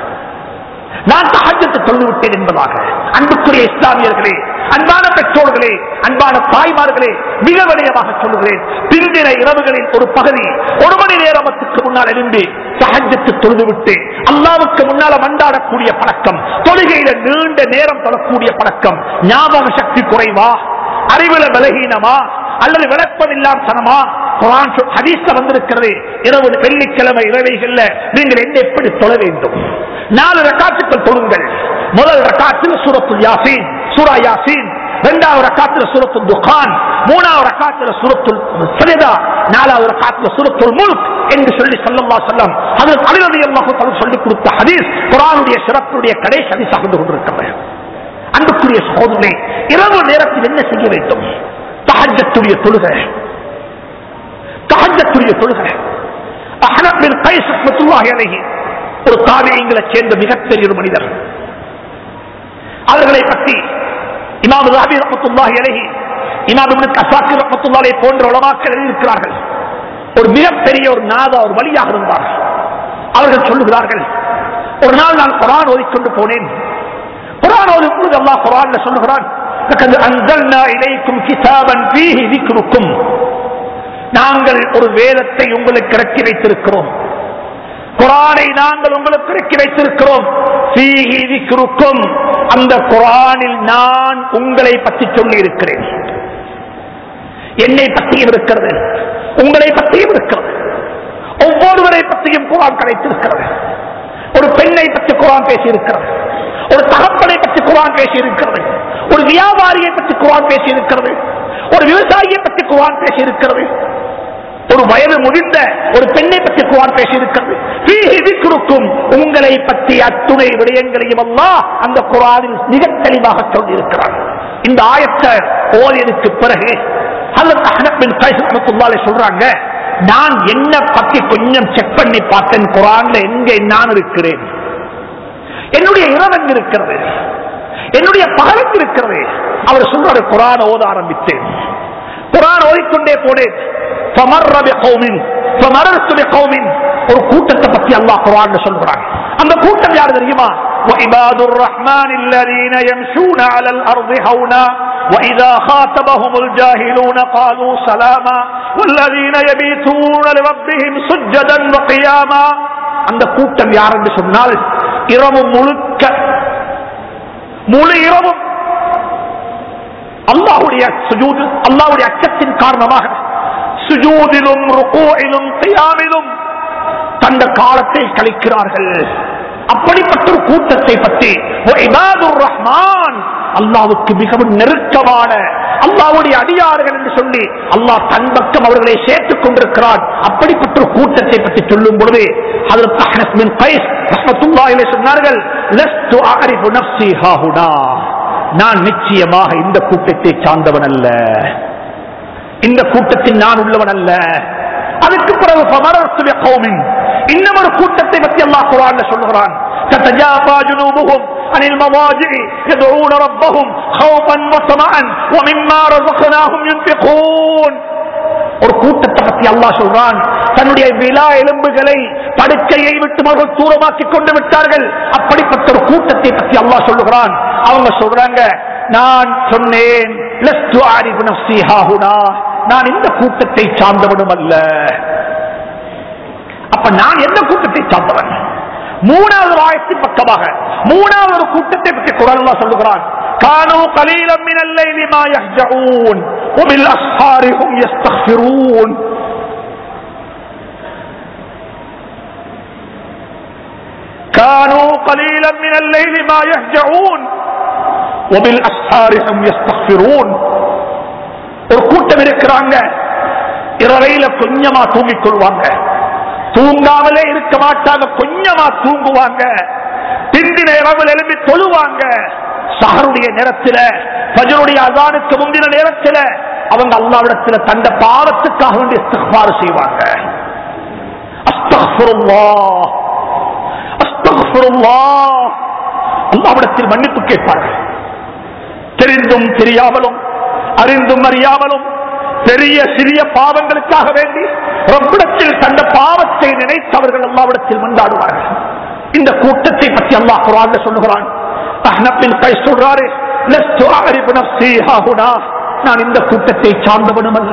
நான் தகஜத்து தொழுது விட்டேன் என்பதாக அன்புக்குரிய இஸ்லாமியர்களே அன்பான பெற்றோர்களே அன்பான தாய்மார்களே மிக விடயமாக சொல்லுகிறேன் பிந்தின இரவுகளின் ஒரு பகுதி ஒரு மணி நேரத்துக்கு முன்னால் எழும்பி சஹஜத்து தொழுது விட்டு அல்லாவுக்கு முன்னால மண்டாடக்கூடிய பழக்கம் தொழுகையில நீண்ட நேரம் தொழக்கூடிய பழக்கம் ஞாபக சக்தி குறைவா அறிவுல பலகீனமா அல்லது விளப்பமில்லாம் சனமா குரான் சொல்- ஹதீஸ்ல வந்திருக்கிறது இரவு வெள்ளிக்கிழமை இரவைகள்ல நீங்கள் என்ன எப்படி தொழ வேண்டும் நாலு ரக்காத்துக்கள் தொழுங்கள் முதல் ரக்காத்தில் சூரத்துல் யாசீன் சூரா யாசீன் இரண்டாவது ரக்காத்தில் சூரத்துல் துகான் மூணாவது ரக்காத்தில் சூரத்துல் சரிதா நாலாவது ரக்காத்தில் சூரத்துல் முல்க் என்று சொல்லி சொல்லல்லா சொல்லம் அது அலிரதி அல்லாஹு சொல்லிக் கொடுத்த ஹதீஸ் குரானுடைய சிறப்புடைய கடைசி ஹதீஸாக இருந்து கொண்டிருக்கிறது அன்புக்குரிய சகோதரனே இரவு நேரத்தில் என்ன செய்ய வேண்டும் தஹஜத்துடைய தொழுகை தஹஜத்துடைய தொழுகை அஹ்னப் பின் கைஸ் ரஹ்மத்துல்லாஹி அலைஹி ஒரு தாபியங்களை சேர்ந்த மிகப்பெரிய ஒரு மனிதர் அவர்களை பற்றி இமாம் ராபி ரஹ்மத்துல்லாஹி அலைஹி இமாம் இப்னு கசாக்கி ரஹ்மத்துல்லாஹி போன்ற உலமாக்கள் எழுதியிருக்கிறார்கள் ஒரு மிகப்பெரிய ஒரு நாதா ஒரு வழியாக இருந்தார் அவர்கள் சொல்லுகிறார்கள் ஒரு நாள் நான் குரான் ஓதிக்கொண்டு போனேன் குரான் ஓதும் பொழுது அல்லாஹ் குரான்ல சொல்லுகிறான் "லகத் அன்ஸல்னா இலைக்கும் கிதாபன் ஃபீஹி ذِكْرُكُمْ." நாங்கள் ஒரு வேதத்தை உங்களுக்கு இறக்கி வைத்திருக்கிறோம் குரானை நாங்கள் உங்களுக்கு இறக்கி வைத்திருக்கிறோம் "ஃபீஹி ذِكْرُكُمْ." அந்த குரானில் நான் உங்களை பற்றி சொல்லி இருக்கிறேன் என்னை பற்றியும் இருக்கிறது உங்களை பற்றியும் இருக்கிறது ஒவ்வொருவரை பற்றியும் குரான் கிடைத்திருக்கிறது ஒரு பெண்ணை பற்றி குரான் பேசியிருக்கிறது ஒரு தகப்பனை பற்றி குரான் பேசியிருக்கிறது ஒரு வியாபாரியை பற்றி குரான் பேசியிருக்கிறது ஒரு விவசாயியை பற்றி குரான் பேசியிருக்கிறது ஒரு வயது முதிர்ந்த ஒரு பெண்ணை பற்றி குரான் பேசியிருக்கிறது "ஃபீஹி ذِكْرُكُمْ." உங்களை பற்றி அத்துணை விடயங்களையும் அல்லாஹ் அந்த குரானில் மிக தெளிவாக சொல்லியிருக்கிறார் இந்த ஆயத்தை ஓதியதுக்கு பிறகு ஹலத் அஹ்னப் பின் கைஸ் ரஹ்மத்துல்லாஹி சொல்றாங்க நான் என்ன பத்தி கொஞ்சம் செக் பண்ணி பார்த்தேன் குரான்ல எங்க நான் இருக்கிறேன் என்னுடைய இரவன் இருக்கிறது என்னுடைய பகலன் இருக்கிறது அவர் சொல்றாரு குரான் ஓத ஆரம்பித்தேன் குரான் ஓதிக்கொண்டே போனேன் فمر بقوم فمررت بقوم ஒரு கூட்டத்தை பத்தி அல்லாஹ் குரான் சொல்றான் அந்த கூட்டம் யார் தெரியுமா وعباد الرحمن الذين يمشون على الأرض هونا وإذا خاطبهم الجاهلون قالوا سلاما والذين يبيتون لربهم سجدا وقياما அந்த கூட்டம் யார் என்று சொன்னால் இரவு முழுக்க முழு இரவும் அல்லாஹுடைய சுஜூது அல்லாஹுடைய அச்சத்தின் காரணமாக சுஜூதிலும் ருகூஇலும் கியாமிலும் தந்த காலத்தை கழிக்கிறார்கள் அப்படிப்பட்ட ஒரு கூட்டத்தை பற்றி இபாதுர் ரஹ்மான் அல்லாவுக்கு மிகவும் நெருக்கமான அல்லாவுடைய அடியார்கள் என்று சொல்லி அல்லாஹ் தன் பக்கம் அவர்களை சேர்த்துக் கொண்டிருக்கிறான் அப்படிப்பட்ட ஒரு கூட்டத்தை பற்றி சொல்லும் பொழுது ஹஜரத் அஹ்னஸ் பின் கைஸ் ரஹ்மத்துல்லாஹி சொன்னார்கள் லஸ்து அஅரிஃபு நஃப்ஸி ஹாஹுனா நான் நிச்சயமாக இந்த கூட்டத்தை சார்ந்தவன் அல்ல இந்த கூட்டத்தில் நான் உள்ளவன் அல்ல அதுக்கு பிறகு فَمَرَرْتُ بِقَوْمٍ இன்னும் ஒரு கூட்டத்தை பற்றி அல்லாஹ் குர்ஆன்ல சொல்லுகிறான் تتجافى جنوبهم عن المضاجع يدعون ربهم خوفا وطمعا ومما رزقناهم ينفقون ஒரு கூட்டத்தை பத்தி அல்லாஹ் சொல்றான் தன்னுடைய விழா எலும்புகளை படுக்கையை விட்டு அவர்கள் தூரமாக்கி கொண்டு விட்டார்கள் அப்படிப்பட்ட ஒரு கூட்டத்தை பத்தி அல்லாஹ் சொல்லுகிறான் அவங்க சொல்றாங்க நான் சொன்னேன் "லஸ்து அரிஃபு நஃப்ஸி ஹாஹுனா." நான் இந்த கூட்டத்தை சார்ந்தவனும் அல்ல அப்ப நான் எந்த கூட்டத்தை சார்ந்தவன் மூணாவது ஆயத்தின் பக்கமாக மூணாவது ஒரு கூட்டத்தை பற்றி குரல் அல்லாஹ் சொல்லுகிறான் كانوا قليلا من الليل ما يهجعون وبالأسحار هم يستغفرون كانوا قليلا من الليل ما يهجعون وبالأسحار هم يستغفرون ஒரு கூட்டம் இருக்கிறாங்க இரவையில கொஞ்சமா தூங்கிக் கொள்வாங்க தூங்காமலே இருக்க மாட்டாங்க கொஞ்சமா தூங்குவாங்க பிந்தின இரவில் எழுப்பி தொழுவாங்க சஹருடைய நேரத்துல பஜருடைய அதானுக்கு முந்தின நேரத்துல அவங்க அல்லாவிடத்துல தந்த பாவத்துக்காக வேண்டிய இஸ்திக்பார் செய்வாங்க அஸ்தக்ஃபிருல்லாஹ் அஸ்தக்ஃபிருல்லாஹ் அல்லாவிடத்தில் மன்னிப்பு கேட்பார்கள் தெரிந்தும் தெரியாமலும் அறிந்தும் அறியாமலும் பெரிய சிறிய பாவங்களுக்காக வேண்டி ரப்பிடத்தில் தந்த பாவத்தை நினைத்து அவர்கள் அல்லாவிடத்தில் மன்றாடுவார்கள் இந்த கூட்டத்தை பற்றி அல்லாஹ் குரான் சொல்லுகிறான் அஹ்னப்பின் கை சொல்றாரு "லஸ்து அஅரிஃபு நஃப்ஸி ஹாஹுனா." நான் இந்த கூட்டத்தை சார்ந்தவனும் அல்ல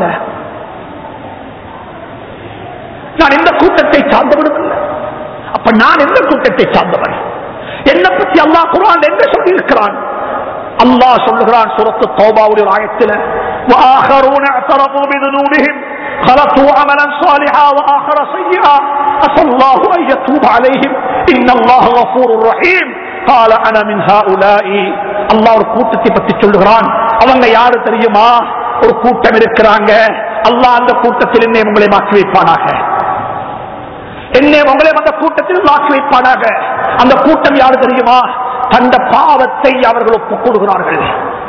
நான் இந்த கூட்டத்தை சார்ந்தவனும் அல்ல அப்ப நான் எந்த கூட்டத்தை சார்ந்தவன் என்னை பற்றி அல்லாஹ் குரான் என்ன சொல்லி இருக்கிறான் அல்லாஹ் சொல்லுகிறான் சுரத்து தௌபாவுடைய ஆயத்தில் وآخرون اعترفوا بذنوبهم خلطوا عملا صالحا وآخر سيئا عسى الله أن يتوب عليهم إن الله غفور رحيم قال أنا من هؤلاء அல்லாஹ் ஒரு கூட்டத்தை பற்றி சொல்லுகிறான் அவங்க யாரு தெரியுமா ஒரு கூட்டம் இருக்கிறாங்க அல்லாஹ் அந்த கூட்டத்தில் என்னை உங்களை மாற்றி வைப்பானாக என்னை உங்களை அந்த கூட்டத்தில் மாற்றி வைப்பானாக அந்த கூட்டம் யாரு தெரியுமா தந்த பாவத்தை அவர்கள் ஒப்புக் கொடுக்கிறார்கள்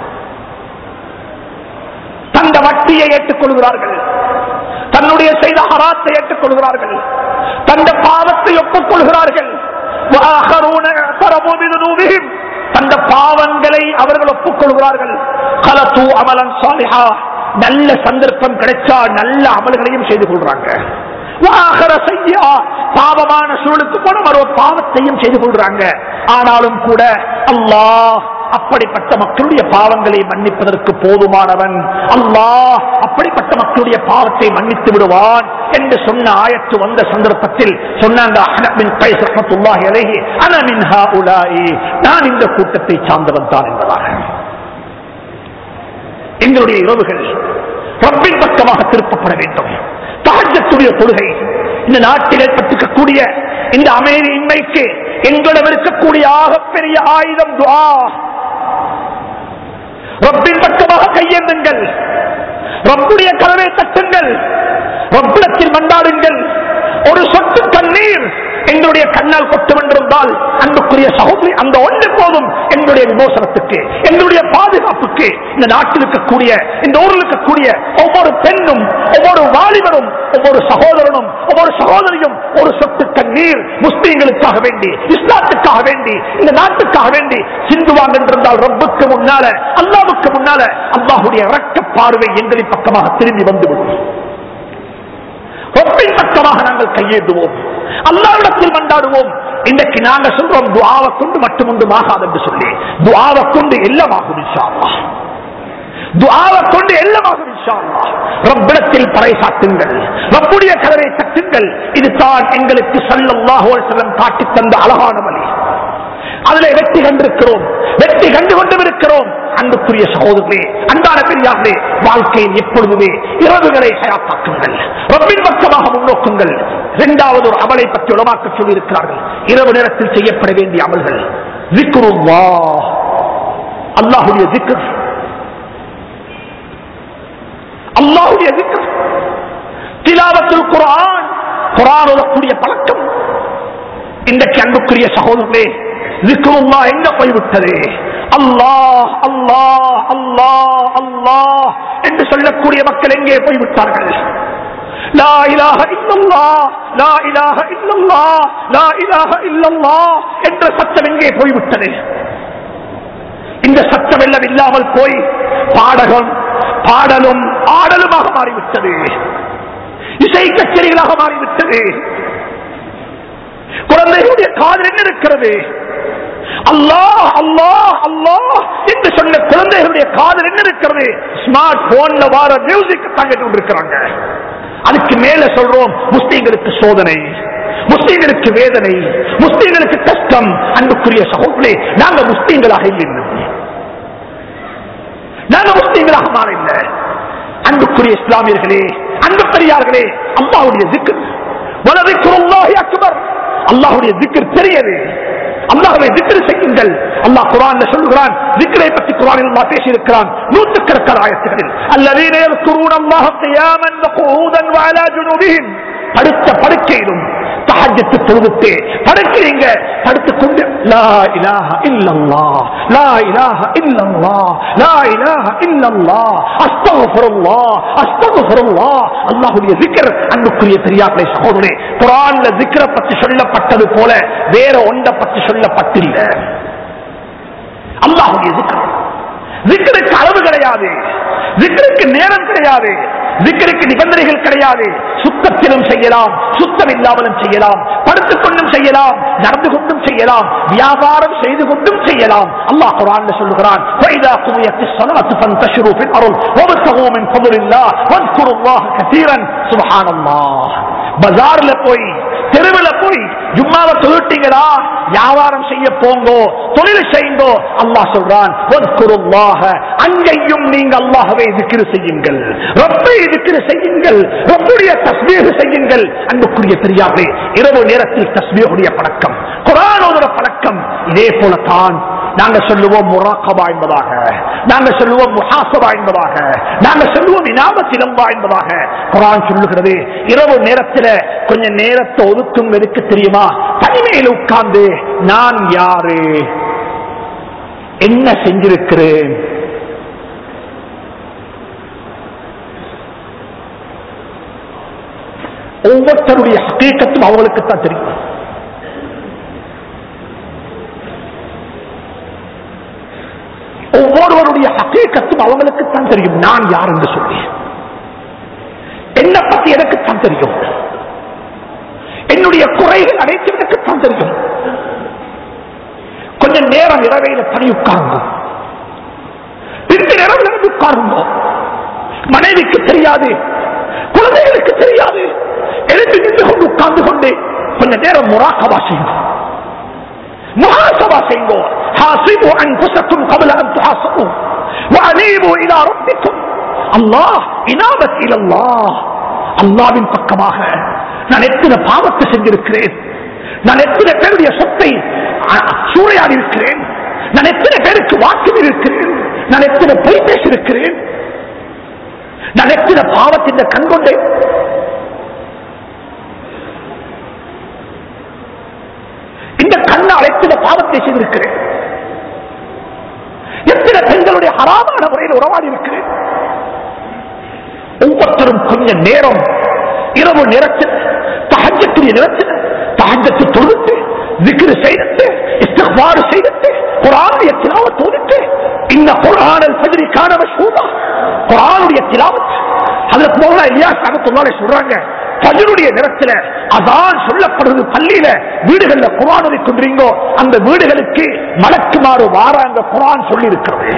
தந்த வட்டியை ஏற்றுக்கொள்கிறார்கள் தன்னுடைய செய்த ஹராத்தை ஏற்றுக்கொள்கிறார்கள் தந்த பாவத்தை ஒப்புக் கொள்கிறார்கள் وآخرون اعترفوا بذنوبهم. தந்த பாவங்களை அவர்கள் ஒப்புக் கொள்கிறார்கள் கலத்து அமலன் சாலிஹா நல்ல சந்தர்ப்பம் கிடைச்சா நல்ல அமல்களையும் செய்து கொள்றாங்க வாகர செய்யா பாவமான சூழலுக்கு போன மறு பாவத்தையும் செய்து கொள்றாங்க ஆனாலும் கூட அல்லாஹ் அப்படிப்பட்ட மக்களுடைய பாவங்களை மன்னிப்பதற்கு போதுமானவன் அல்லாஹ் அப்படிப்பட்ட மக்களுடைய பாவத்தை மன்னித்து விடுவான் என்று சொன்ன ஆயத்து வந்த சந்தர்ப்பத்தில் சொன்னாங்க அஹ்னத் பின் கைஸ் ரஹ்மத்துல்லாஹி அலைஹி அன மின் ஹாஉலாஇ நான் இந்த கூட்டத்தை சார்ந்தவன் தான் என்பதாக எங்களுடைய இரவுகள் ரப்பின் பக்கமாக திருப்பப்பட வேண்டும் தஹஜத்துடைய தொழுகை இந்த நாட்டில் ஏற்பட்டிருக்கக்கூடிய இந்த அமைதி இன்மைக்கு எங்களிடம் இருக்கக்கூடிய ஆகப்பெரிய ஆயுதம் துஆ ரப்பின் பக்கமாக கையேந்துங்கள் ரப்புடைய கதவை தட்டுங்கள் ரப்பிடத்தில் மண்டாடுங்கள் ஒரு சொட்டு கண்ணீர் எங்களுடைய கண்ணால் கொட்டும் என்றிருந்தால் அன்புக்குரிய சகோதரி அந்த ஒன்று போதும் எங்களுடைய விமோசனத்துக்கு எங்களுடைய பாதுகாப்புக்கு இந்த நாட்டில் இருக்கக்கூடிய இந்த ஊரில் இருக்கக்கூடிய ஒவ்வொரு பெண்ணும் ஒவ்வொரு வாலிபரும் ஒவ்வொரு சகோதரனும் ஒவ்வொரு சகோதரியும் ஒரு சொட்டு கண்ணீர் முஸ்லீம்களுக்காக வேண்டி இஸ்லாத்துக்காக வேண்டி இந்த நாட்டுக்காக வேண்டி சிந்துவாங்க என்றிருந்தால் ரப்புக்கு முன்னால அல்லாவுக்கு முன்னால அல்லாஹுடைய இறக்க பார்வை எங்களின் பக்கமாக திரும்பி வந்துவிடும் ரப்பின் பக்கமாக நாங்கள் கையேந்துவோம் அல்லாவிடத்தில் மண்டாடுவோம் இன்றைக்கு நாங்க சொல்றோம் துவாவை கொண்டு மட்டும் ஒன்று ஆகாது என்று சொல்லி துவாவை கொண்டு எல்லாமாகும் இன்ஷா அல்லாஹ். துஆவை கொண்டு எல்லாமாகும் இன்ஷா அல்லாஹ். ரப்பிடத்தில் பறைசாட்டுங்கள் ரப்புடைய கதவை தட்டுங்கள் இதுதான் எங்களுக்கு ஸல்லல்லாஹு அலைஹி வஸல்லம் காட்டித் தந்த அழகான வழி அதிலே வெற்றி கண்டிருக்கிறோம் வெற்றி கண்டு கொண்டும் இருக்கிறோம் அன்புக்குரிய சகோதரர்களே அன்பான பெரியார்களே வாழ்க்கையில் எப்பொழுதுமே இரவுகளை ஹயாத்தாக்குங்கள் ரப்பின் பக்கமாக முன்னோக்குங்கள் இரண்டாவது ஒரு அமலை பற்றி உலமாக்க சொல்லி இருக்கிறார்கள் இரவு நேரத்தில் செய்யப்பட வேண்டிய அமல்கள் ஜிக்ருல்லாஹ் அல்லாஹுடைய ஜிக்ர் அல்லாஹுடைய ஜிக்ர் திலாவத்துல் குர்ஆன் குர்ஆன் ஓதக்கூடிய பழக்கம் இன்றைக்கு அன்புக்குரிய சகோதரர்களே ஜிக்ருல்லா எங்க போய்விட்டது அல்லாஹ் அல்லாஹ் அல்லாஹ் அல்லாஹ் என்று சொல்லக்கூடிய மக்கள் எங்கே போய்விட்டார்கள் லா இலாஹ இல்லல்லாஹ் லா இலாஹ இல்லல்லாஹ் லா இலாஹ இல்லல்லாஹ் என்ற சத்தம் எங்கே போய்விட்டது இந்த சத்தம் எல்லாம் இல்லாமல் போய் பாடகம் பாடலும் ஆடலுமாக மாறிவிட்டது இசை கச்சேரிகளாக மாறிவிட்டது குழந்தைகளுடைய காதல் என்ன இருக்கிறது அல்லாஹ் அல்லாஹ் அல்லாஹ் என்று சொன்ன குழந்தைகளுடைய காதல் என்ன இருக்கிறது ஸ்மார்ட் போன்ல வார மியூசிக் தாங்கிட்டு கொண்டிருக்கிறாங்க அதுக்கு மேல சொல்றோம் முஸ்லீம்களுக்கு சோதனை முஸ்லீம்களுக்கு வேதனை முஸ்லீம்களுக்கு கஷ்டம் அன்புக்குரிய சகோதரே நாங்க முஸ்லீம்களாக இல்லை நாங்க முஸ்லீம்களாக மாறில்ல அன்புக்குரிய இஸ்லாமியர்களே அன்பு பெரியார்களே அல்லாவுடைய திக்கர் வலதிக்குருல்லாஹி அக்பர் அல்லாஹ்வுடைய திக்கர் பெரியது அல்லாஹ்வை திக்ர் செய்யுங்கள் அல்லாஹ் குர்ஆன்ல சொல்கிறான் திக்ரை பற்றி குர்ஆனில் அல்லாஹ் பேசி இருக்கிறான் நூற்றுக்கணக்கான ஆயத்துகளில் அல்லதீன يذكرون الله قياما وقعودا وعلى جنوبهم படுத்த படுக்கையிலும் தஹஜ்ஜத் தொழுதுட்டு படுக்கிறீங்க படுத்துக் கொண்டு லா இலாஹ இல்லல்லாஹ் லா இலாஹ இல்லல்லாஹ் லா இலாஹ இல்லல்லாஹ் அஸ்தக்ஃபிருல்லாஹ் அஸ்தக்ஃபிருல்லாஹ் அல்லாஹ்வுடைய zikr அன்புக்குரிய பெரியார்களே சகோதரே குர்ஆன்ல zikr பற்றி சொல்லப்பட்டது போல வேற ஒன்றை பற்றி சொல்லப்பட்டில்லை அல்லாஹ்வுடைய zikr zikருக்கு அளவு கிடையாது zikருக்கு நேரம் கிடையாது zikருக்கு நிபந்தனைகள் கிடையாது சுத்தத்திலும் செய்யலாம் சுத்தம் இல்லாமலும் செய்யலாம் படுத்துக் கொண்டும் செய்யலாம் நடந்து கொண்டும் செய்யலாம் வியாபாரம் செய்து கொண்டும் செய்யலாம் அல்லாஹ் குர்ஆன்ல சொல்லுகிறான் فَإِذَا قُضِيَتِ الصَّلَاةُ فَانتَشِرُوا فِي الْأَرْضِ وَابْتَغُوا مِنْ فَضْلِ اللَّهِ وَاذْكُرُوا اللَّهَ كَثِيرًا سُبْحَانَ اللَّهِ பஜார்ல போய் தெருவில் போய் ஜும்மாவை தொழுட்டீங்களா வியாபாரம் செய்ய போங்கோ தொழில் செய்யுங்கோ அல்லாஹ் சொல்றான் "வத்குருல்லாஹ", அங்கேயும் நீங்க அல்லாஹ்வை திக்ரு செய்யுங்கள் ரப்பை திக்ரு செய்யுங்கள் ரப்புடைய தஸ்பீஹ் செய்யுங்கள் அன்புக்குரிய பெரியார்களே இரவு நேரத்தில் தஸ்பீஹுடைய பழக்கம் குரானோதர பழக்கம் இதே போலத்தான் நாங்க சொல்லுவோம் முராக்கபா என்பதாக நாங்க சொல்லுவோம் முஹாசபா என்பதாக நாங்க சொல்லுவோம் இனாமத் இலம்பா என்பதாக குரான் சொல்லுகிறது இரவு நேரத்தில் கொஞ்ச நேரத்தை ஒதுக்கும் எதுக்கு தெரியுமா தனிமையில் உட்கார்ந்து நான் யாரு என்ன செஞ்சிருக்கிறேன் ஒவ்வொருத்தருடைய ஹக்கீக்கத்தும் அவங்களுக்கு தான் தெரியும் ஒவ்வொருவருடைய ஹக்கீக்கத்தும் அவங்களுக்கு தான் தெரியும் நான் யார் என்று சொல்லி என்ன பத்தி எனக்கு தான் தெரியும் என்னுடைய குறைகள் அனைத்தும் எனக்கு தான் தெரியும் கொஞ்சம் நேரம் இரவையில தனி உட்காருங்க பின்பு நேரம் இருந்து உட்காருங்க மனைவிக்கு தெரியாது குழந்தைகளுக்கு தெரியாது எழுந்து நின்று கொண்டு உட்கார்ந்து கொண்டு கொஞ்ச நேரம் முராக்கபா செய்யும் محاسبة செய்யுங்கோ حاسبوا أنفسكم قبل أن تحاسبوا وأنيبوا إلى ربكم الله إنابة إلى الله அல்லாவின் பக்கமாக நான் எத்தனை பாவத்தை செஞ்சிருக்கிறேன் நான் எத்தனை பேருடைய சொத்தை அ- சூறையாடி இருக்கிறேன் நான் எத்தனை பேருக்கு வாக்கு இருக்கிறேன் நான் எத்தனை பொய் பேசியிருக்கிறேன் நான் எத்தனை பாவத்தின் கண்கொண்டேன் இந்த கண்ணால் எத்தனை பாவத்தை செய்திருக்கிறேன் எத்தனை பெண்களுடைய ஹராமான முறையில் உறவாடி இருக்கிறேன் ஒவ்வொருத்தரும் கொஞ்ச நேரம் இரவு நேரத்தில் தஹஜத்துடைய நேரத்தில் தஹஜத்து தொழுத்து விக்கிர செய்து இஸ்திக்பார் செய்து குரானுடைய திலாவத் தொழுத்து இந்த குரானல் ஃபஜ்ரி கான மஷ்ஹூதா குரானுடைய திலாவத் அதுல போல இலியாஸ் அகத்துள்ளாலே சொல்றாங்க ஃபஜ்ருடைய நேரத்துல அதான் சொல்லப்படுறது பள்ளியில வீடுகள்ல குரான் ஓதிக் கொண்டிருந்தோ அந்த வீடுகளுக்கு மலக்குமாறு வாராங்க குரான் சொல்லி இருக்கிறது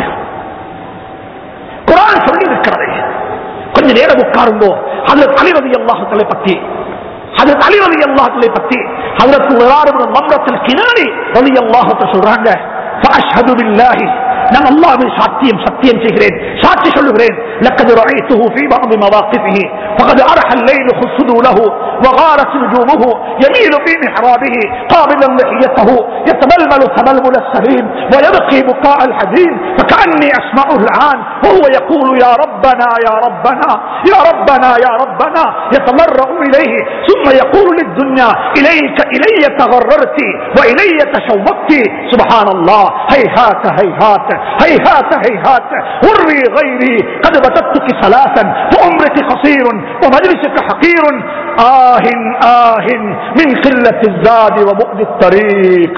குரான் சொல்லி இருக்கிறது கொஞ்ச நேரம் உட்காருங்கோ அதுல தலைவதி அல்லாஹங்களை பத்தி அது தலைவதி அல்லாஹங்களை பத்தி அதற்கு விராறுபடும் மன்றத்தில் கிணறி ரவி அல்லாஹத்தை சொல்றாங்க فأشهد بالله நான் அல்லாஹ்வை சாத்தியம் சத்தியம் செய்கிறேன் சாட்சி சொல்லுகிறேன் لقد رأيته في بعض مواقفه فقد أرح الليل خسدوا له وغارت نجومه يميل في محرابه قابلا لحيته يتململ تململ السليم ويبقي بكاء الحزين فكأني أسمعه الآن وهو يقول يا ربنا يا ربنا يا ربنا يا ربنا يتضرع إليه ثم يقول للدنيا إليك إلي تغررت وإلي تشوقت سبحان الله هيهات هيهات هيهات هيهات وري غيري قد بتتك ثلاثا وعمرك قصير ومجلسك حقير آه آه من قلة الزاد وبؤد الطريق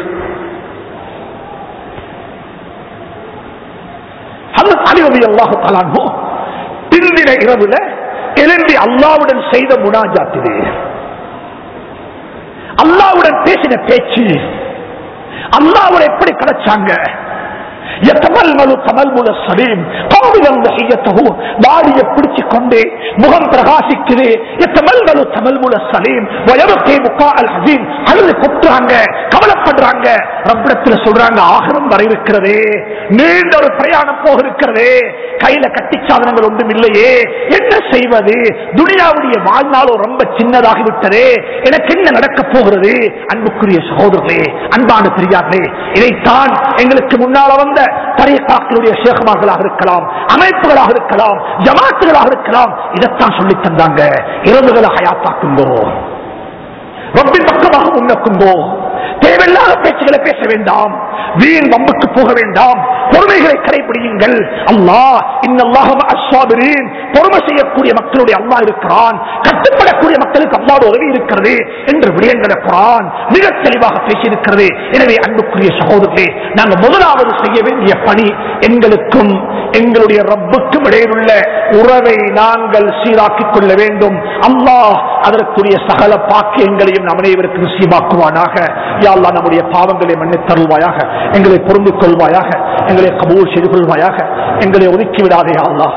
ஹல்லத் அலி ரவி அல்லாஹு தலான்ஹு பிந்தின இரவுல எழுந்தி அல்லாவுடன் செய்த முனாஜாத்திலே அல்லாவுடன் பேசின பேச்சு அல்லாவுடன் எப்படி கிடைச்சாங்க يتململ تململ السليم قابلا ضحيته தாடியை பிடிச்சு கொண்டு முகம் பிரகாசிக்குது يتململ تململ السليم ويبقي بكاء الحزين அழுது கொட்டுறாங்க கவலைப்படுறாங்க ரப்பிடத்துல சொல்றாங்க ஆகரம் வர இருக்கிறதே நீண்ட ஒரு பிரயாணம் போக இருக்கிறதே கையில கட்டி சாதனங்கள் ஒன்றும் இல்லையே என்ன செய்வது துனியாவுடைய வாழ்நாளும் ரொம்ப சின்னதாகிவிட்டதே எனக்கு என்ன நடக்க போகிறது அன்புக்குரிய சகோதரர்களே அன்பான பெரியார்களே இதைத்தான் எங்களுக்கு முன்னால வந்த தரியக்காக்களுடைய சேகமார்களாக இருக்கலாம் அமைப்புகளாக இருக்கலாம் ஜமாத்துகளாக இருக்கலாம் இதைத்தான் சொல்லி தந்தாங்க இரவுகளை ஹயாத்தாக்குங்கோ ரப்பின் பக்கமாக முன்னக்குங்கோ தேவையில்லாத பேச்சுகளை பேச வேண்டாம் வீண் வம்புக்கு போக வேண்டாம் பொறுமைகளை கடைபிடியுங்கள் அல்லாஹ் இன்னல்லாஹும் அஸ்வாபிரீன் பொறுமை செய்யக்கூடிய மக்களுடைய அல்லாஹ் இருக்கிறான் கட்டுப்படக்கூடிய மக்களுக்கு அல்லாஹ் உதவி இருக்கிறது என்று விடயங்களை குரான் மிக தெளிவாக பேசியிருக்கிறது எனவே அன்புக்குரிய சகோதரர்களே நாங்கள் முதலாவது செய்ய வேண்டிய பணி எங்களுக்கும் எங்களுடைய ரப்புக்கும் இடையிலுள்ள உறவை நாங்கள் சீராக்கிக் கொள்ள வேண்டும் அல்லாஹ் அதற்குரிய சகல பாக்கியங்களையும் நம் அனைவருக்கும் நசீபாக்குவானாக யா அல்லாஹ் நம்முடைய பாவங்களை மன்னித் தருவாயாக எங்களை பொருந்திக் கொள்வாயாக எங்களை கபூல் செய்து கொள்வாயாக எங்களை ஒதுக்கி விடாதே யா அல்லாஹ்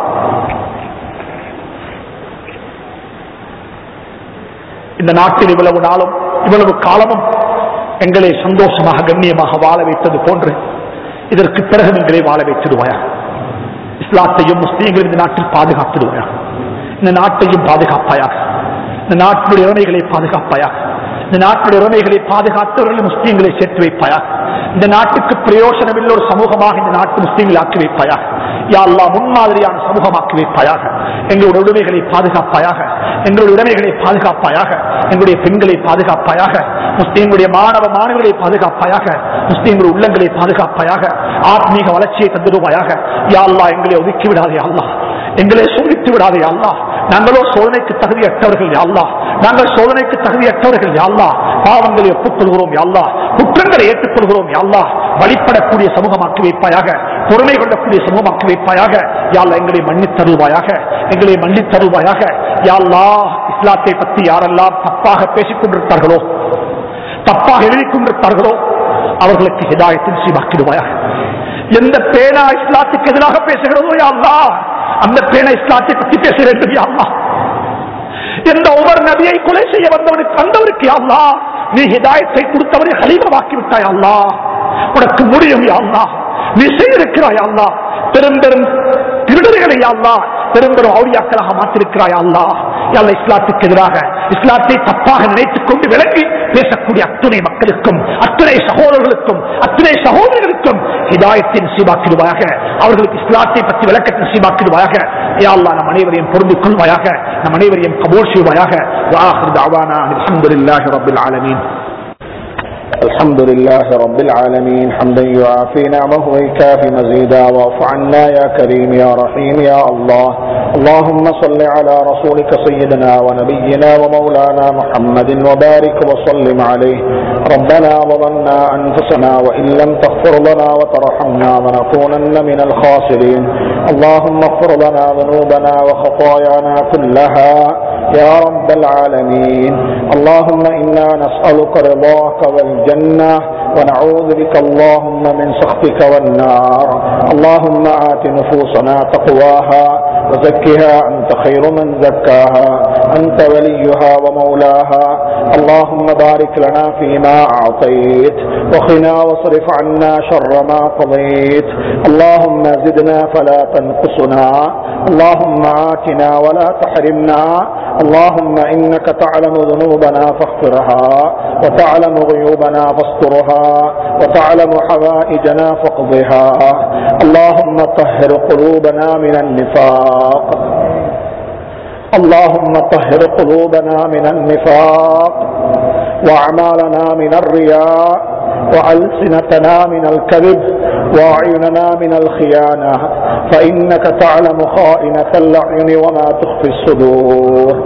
இந்த நாட்டில் இவ்வளவு நாளும் இவ்வளவு காலமும் எங்களை சந்தோஷமாக கண்ணியமாக வாழ வைத்தது போன்று இதற்கு பிறகு எங்களை வாழ வைத்திடுவாயா இஸ்லாத்தையும் முஸ்லீம்களும் இந்த நாட்டில் பாதுகாத்திடுவாயா இந்த நாட்டையும் பாதுகாப்பாயாக இந்த நாட்டினுடைய இறமைகளை பாதுகாப்பாயாக இந்த நாட்டுடைய உரிமைகளை பாதுகாத்தவர்கள் முஸ்லீம்களை சேர்த்து வைப்பாயா இந்த நாட்டுக்கு பிரயோசனமில்ல ஒரு சமூகமாக இந்த நாட்டு முஸ்லீம்களை ஆக்கி வைப்பாயா யா அல்லாஹ் முன்மாதிரியான சமூகமாக்கி வைப்பாயாக எங்களுடைய உரிமைகளை பாதுகாப்பாயாக எங்களுடைய உரிமைகளை பாதுகாப்பாயாக எங்களுடைய பெண்களை பாதுகாப்பாயாக முஸ்லீம்களுடைய மாணவ மாணவர்களை பாதுகாப்பாயாக முஸ்லீம்களுடைய உள்ளங்களை பாதுகாப்பாயாக ஆத்மீக வளர்ச்சியை தந்துடுவாயாக யா அல்லாஹ் எங்களை ஒதுக்கி விடாதே அல்லாஹ் எங்களை சோதித்து விடாதே அல்லாஹ் நாங்களோ சோதனைக்கு தகுதியற்றவர்கள் யாழ்லா நாங்கள் சோதனைக்கு தகுதியற்றவர்கள் யாழ்லா பாவங்களை ஒப்புக்கொள்கிறோம் யாழ்லா குற்றங்களை ஏற்றுக்கொள்கிறோம் யாழ்லா வழிபடக்கூடிய சமூகமாக்கி வைப்பாயாக பொறுமை கொள்ளக்கூடிய சமூகமாக்கி வைப்பாயாக யாழ்லா எங்களை மன்னித் தருவாயாக எங்களை மன்னித் தருவாயாக யாழ்லா இஸ்லாத்தை பற்றி யாரெல்லாம் தப்பாக பேசிக் கொண்டிருப்பார்களோ தப்பாக எழுதிக் கொண்டிருப்பார்களோ அவர்களுக்கு ஹிதாயத்தின் சீமாக்கிடுவாயாக எந்த பேனா இஸ்லாத்துக்கு எதிராக பேசுகிறதோ யாழ்லா அந்த பேனை இஸ்லாத்தை பற்றி பேச வேண்டும் யாழ்லா எந்த ஒவ்வொரு நபியை கொலை செய்ய வந்தவனுக்கு வந்தவருக்கு யாழ்லா நீ ஹிதாயத்தை கொடுத்தவரை ஹலீபமாக்கி விட்டாய் அல்லா உனக்கு முடியும் யாழ்லா நீ செய்திருக்கிறாய் அல்லா பெரும் பெரும் திருடர்களை யாழ்லா பெரும் பெரும் அவுளியாக்களாக மாற்றிருக்கிறாய் அல்லா யாழ்லா இஸ்லாத்துக்கு எதிராக இஸ்லாத்தை தப்பாக நினைத்துக் கொண்டு விளங்கி பேசக்கூடிய அத்துணை மக்களுக்கும் அத்துணை சகோதரர்களுக்கும் அத்துணை சகோதரர்களுக்கும் ஹிதாயத்தின் சீபாக்கிடுவாயாக அவர்களுக்கு இஸ்லாத்தை பற்றி விளக்கத்தின் சீபாக்கிடுவாயாக யா அல்லாஹ் நம் அனைவரையும் பொருந்து கொள்வாயாக நம் அனைவரையும் கபூல் செய்வாயாக وآخر دعوانا الحمد لله رب العالمين الحمد لله رب العالمين حمدا يعافي نعمه ويكافي مزيدا واعف عنا يا كريم يا رحيم يا الله اللهم صل على رسولك سيدنا ونبينا ومولانا محمد وبارك وسلم عليه ربنا ظلمنا انفسنا وان لم تغفر لنا وترحمنا لنكونن من الخاسرين اللهم اغفر لنا ذنوبنا وخطايانا كلها يا رب العالمين اللهم انا نسالك رضاك والجنه ونعوذ بك اللهم من سخطك والنار اللهم آت نفوسنا تقواها وزكها أنت خير من زكاها أنت وليها ومولاها اللهم بارك لنا فيما أعطيت وقنا واصرف عنا شر ما قضيت اللهم زدنا فلا تنقصنا اللهم آتنا ولا تحرمنا اللهم إنك تعلم ذنوبنا فاغفرها وتعلم غيوبنا فاسترها وتعلم حوائجنا فاقضها اللهم طهر قلوبنا من النفاق اللهم طهر قلوبنا من النفاق واعمالنا من الرياء والسنتنا من الكذب واعيننا من الخيانه فانك تعلم خائنه الاعين وما تخفي الصدور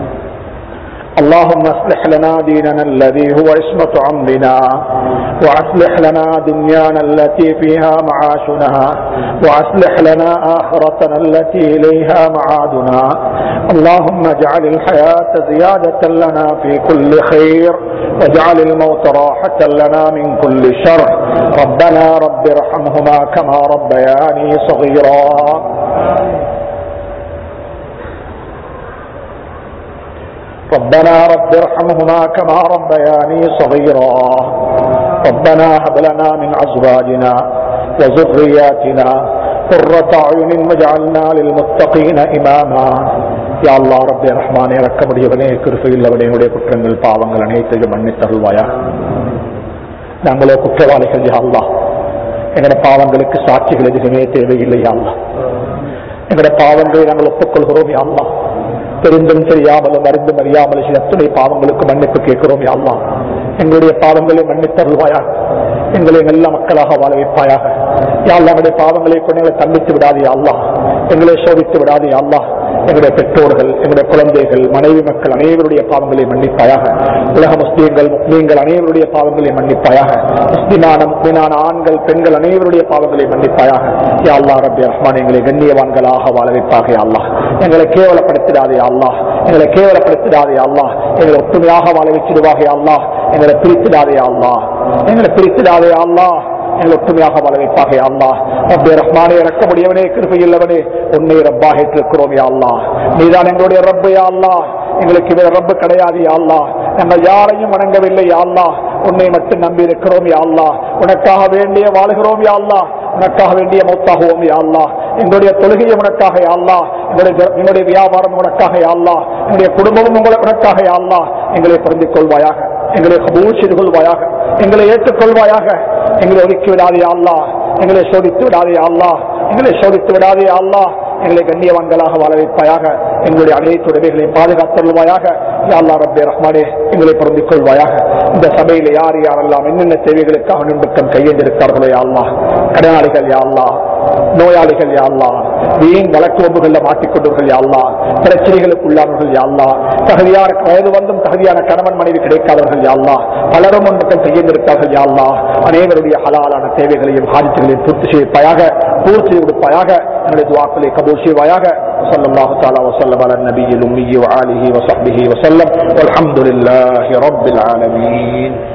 اللهم اصلح لنا ديننا الذي هو عصمة عمرنا واصلح لنا دنيانا التي فيها معاشنا واصلح لنا آخرتنا التي إليها معادنا اللهم اجعل الحياة زيادة لنا في كل خير واجعل الموت راحة لنا من كل شر ربنا رب ارحمهما كما ربياني صغيرا ربنا رب ارحمهما كما ربياني صغيرا ربنا هب لنا من ازواجنا وذرياتنا قرة اعين واجعلنا للمتقين اماما யா அல்லா ரப்பே ரஹ்மானே ரக்கமுடையவனே கிருபையுள்ளவனே உடைய குற்றங்கள் பாவங்கள் அனைத்தையும் மன்னித்தருள்வாயா நாங்களோ குற்றவாளிகள் யா அல்லா எங்கட பாவங்களுக்கு சாட்சிகள் எதுவுமே தேவையில்லை யா அல்லா எங்கட பாவங்களை நாங்கள் ஒப்புக்கொள்கிறோம் யா அல்லா தெரிந்தும் தெரியாமலும் அறிந்தும் அறியாமலும் சில எத்தனை பாவங்களுக்கு மன்னிப்பு கேட்கிறோம் யாழ்லா எங்களுடைய பாவங்களை மன்னித்தருள்வாயாக எங்களை நல்ல மக்களாக வாழ வைப்பாயாக யாழ்லா எங்களுடைய பாவங்களை கொண்டு எங்களை தண்டித்து விடாதே அல்லா எங்களை சோதித்து விடாதே அல்லா எங்களுடைய பெற்றோர்கள் எங்களுடைய குழந்தைகள் மனைவி மக்கள் அனைவருடைய பாவங்களை மன்னிப்பாயாக உலக முஸ்லீம்கள் முஸ்லீம்கள் அனைவருடைய பாவங்களை மன்னிப்பாயாக முஸ்லிமான முஸ்லிமான ஆண்கள் பெண்கள் அனைவருடைய பாவங்களை மன்னிப்பாயாக யா அல்லா ரபி ரஹ்மான் எங்களை கண்ணியவான்களாக வாழ வைப்பாக யா அல்லாஹ் எங்களை கேவலப்படுத்திடாதே யா அல்லாஹ் எங்களை கேவலப்படுத்திடாதே யா அல்லாஹ் எங்களை ஒற்றுமையாக வாழ வச்சிடுவாக யா அல்லாஹ் எங்களை பிரித்திடாதே யா அல்லாஹ் எங்களை பிரித்திடாதே யா அல்லாஹ் எங்களை ஒற்றுமையாக வாழ வைப்பாக யா அல்லாஹ் ரப்பே ரஹ்மானே இறக்கமுடையவனே கிருபையுள்ளவனே உன்னை ரப்பாக ஏற்றிருக்கிறோம் யா அல்லாஹ் நீதான் எங்களுடைய ரப்பு யா அல்லாஹ் எங்களுக்கு வேற ரப்பு கிடையாது யா அல்லாஹ் நாங்கள் யாரையும் வணங்கவில்லை யா அல்லாஹ் உன்னை மட்டும் நம்பி இருக்கிறோம் யா அல்லாஹ் உனக்காக வேண்டிய வாழுகிறோம் யா அல்லாஹ் உனக்காக வேண்டிய மௌத்தாகுவோம் யா அல்லாஹ் எங்களுடைய தொழுகையை உனக்காக யா அல்லாஹ் எங்களுடைய எங்களுடைய வியாபாரம் உனக்காக யா அல்லாஹ் எங்களுடைய குடும்பமும் உங்களை உனக்காக யா அல்லாஹ் எங்களை பொருந்திக் கொள்வாயாக எங்களை கபூல் செய்து கொள்வாயாக எங்களை ஏற்றுக்கொள்வாயாக எங்களை ஒதுக்கி விடாதே அல்லாஹ் எங்களை சோதித்து விடாதே அல்லாஹ் எங்களை சோதித்து விடாதே அல்லாஹ் எங்களை கண்ணியவான்களாக வாழ வைப்பாயாக எங்களுடைய அனைத்து உடமைகளையும் பாதுகாத்தருள்வாயாக யா அல்லா ரப்பே ரஹ்மானே எங்களை பொருந்திக் கொள்வாயாக இந்த சபையில யார் யாரெல்லாம் என்னென்ன தேவைகளுக்காக நின்பக்கம் கையெழுந்திருக்கிறார்களோ யா அல்லாஹ் கடனாளிகள் யா அல்லாஹ் நோயாளிகள் யா அல்லாஹ் வீண் வழக்குவம்புகள்ல மாட்டிக்கொண்டவர்கள் யா அல்லாஹ் பிரச்சனைகளுக்கு உள்ளானவர்கள் யா அல்லாஹ் தகுதியான வயது வந்தும் தகுதியான கணவன் மனைவி கிடைக்காதவர்கள் யா அல்லாஹ் பலரும் முன்பக்கம் கையெழுந்திருக்கிறார்கள் யா அல்லாஹ் அனைவருடைய ஹலாலான தேவைகளையும் ஹாதித்துகளையும் பூர்த்தி செய்வாயாக பூர்த்தி கொடுப்பாயாக என்னுடைய துவாக்களை கபூல் செய்வாயாக صلى الله تعالى وسلم على النبي الأمي وآله وصحبه وسلم والحمد لله رب العالمين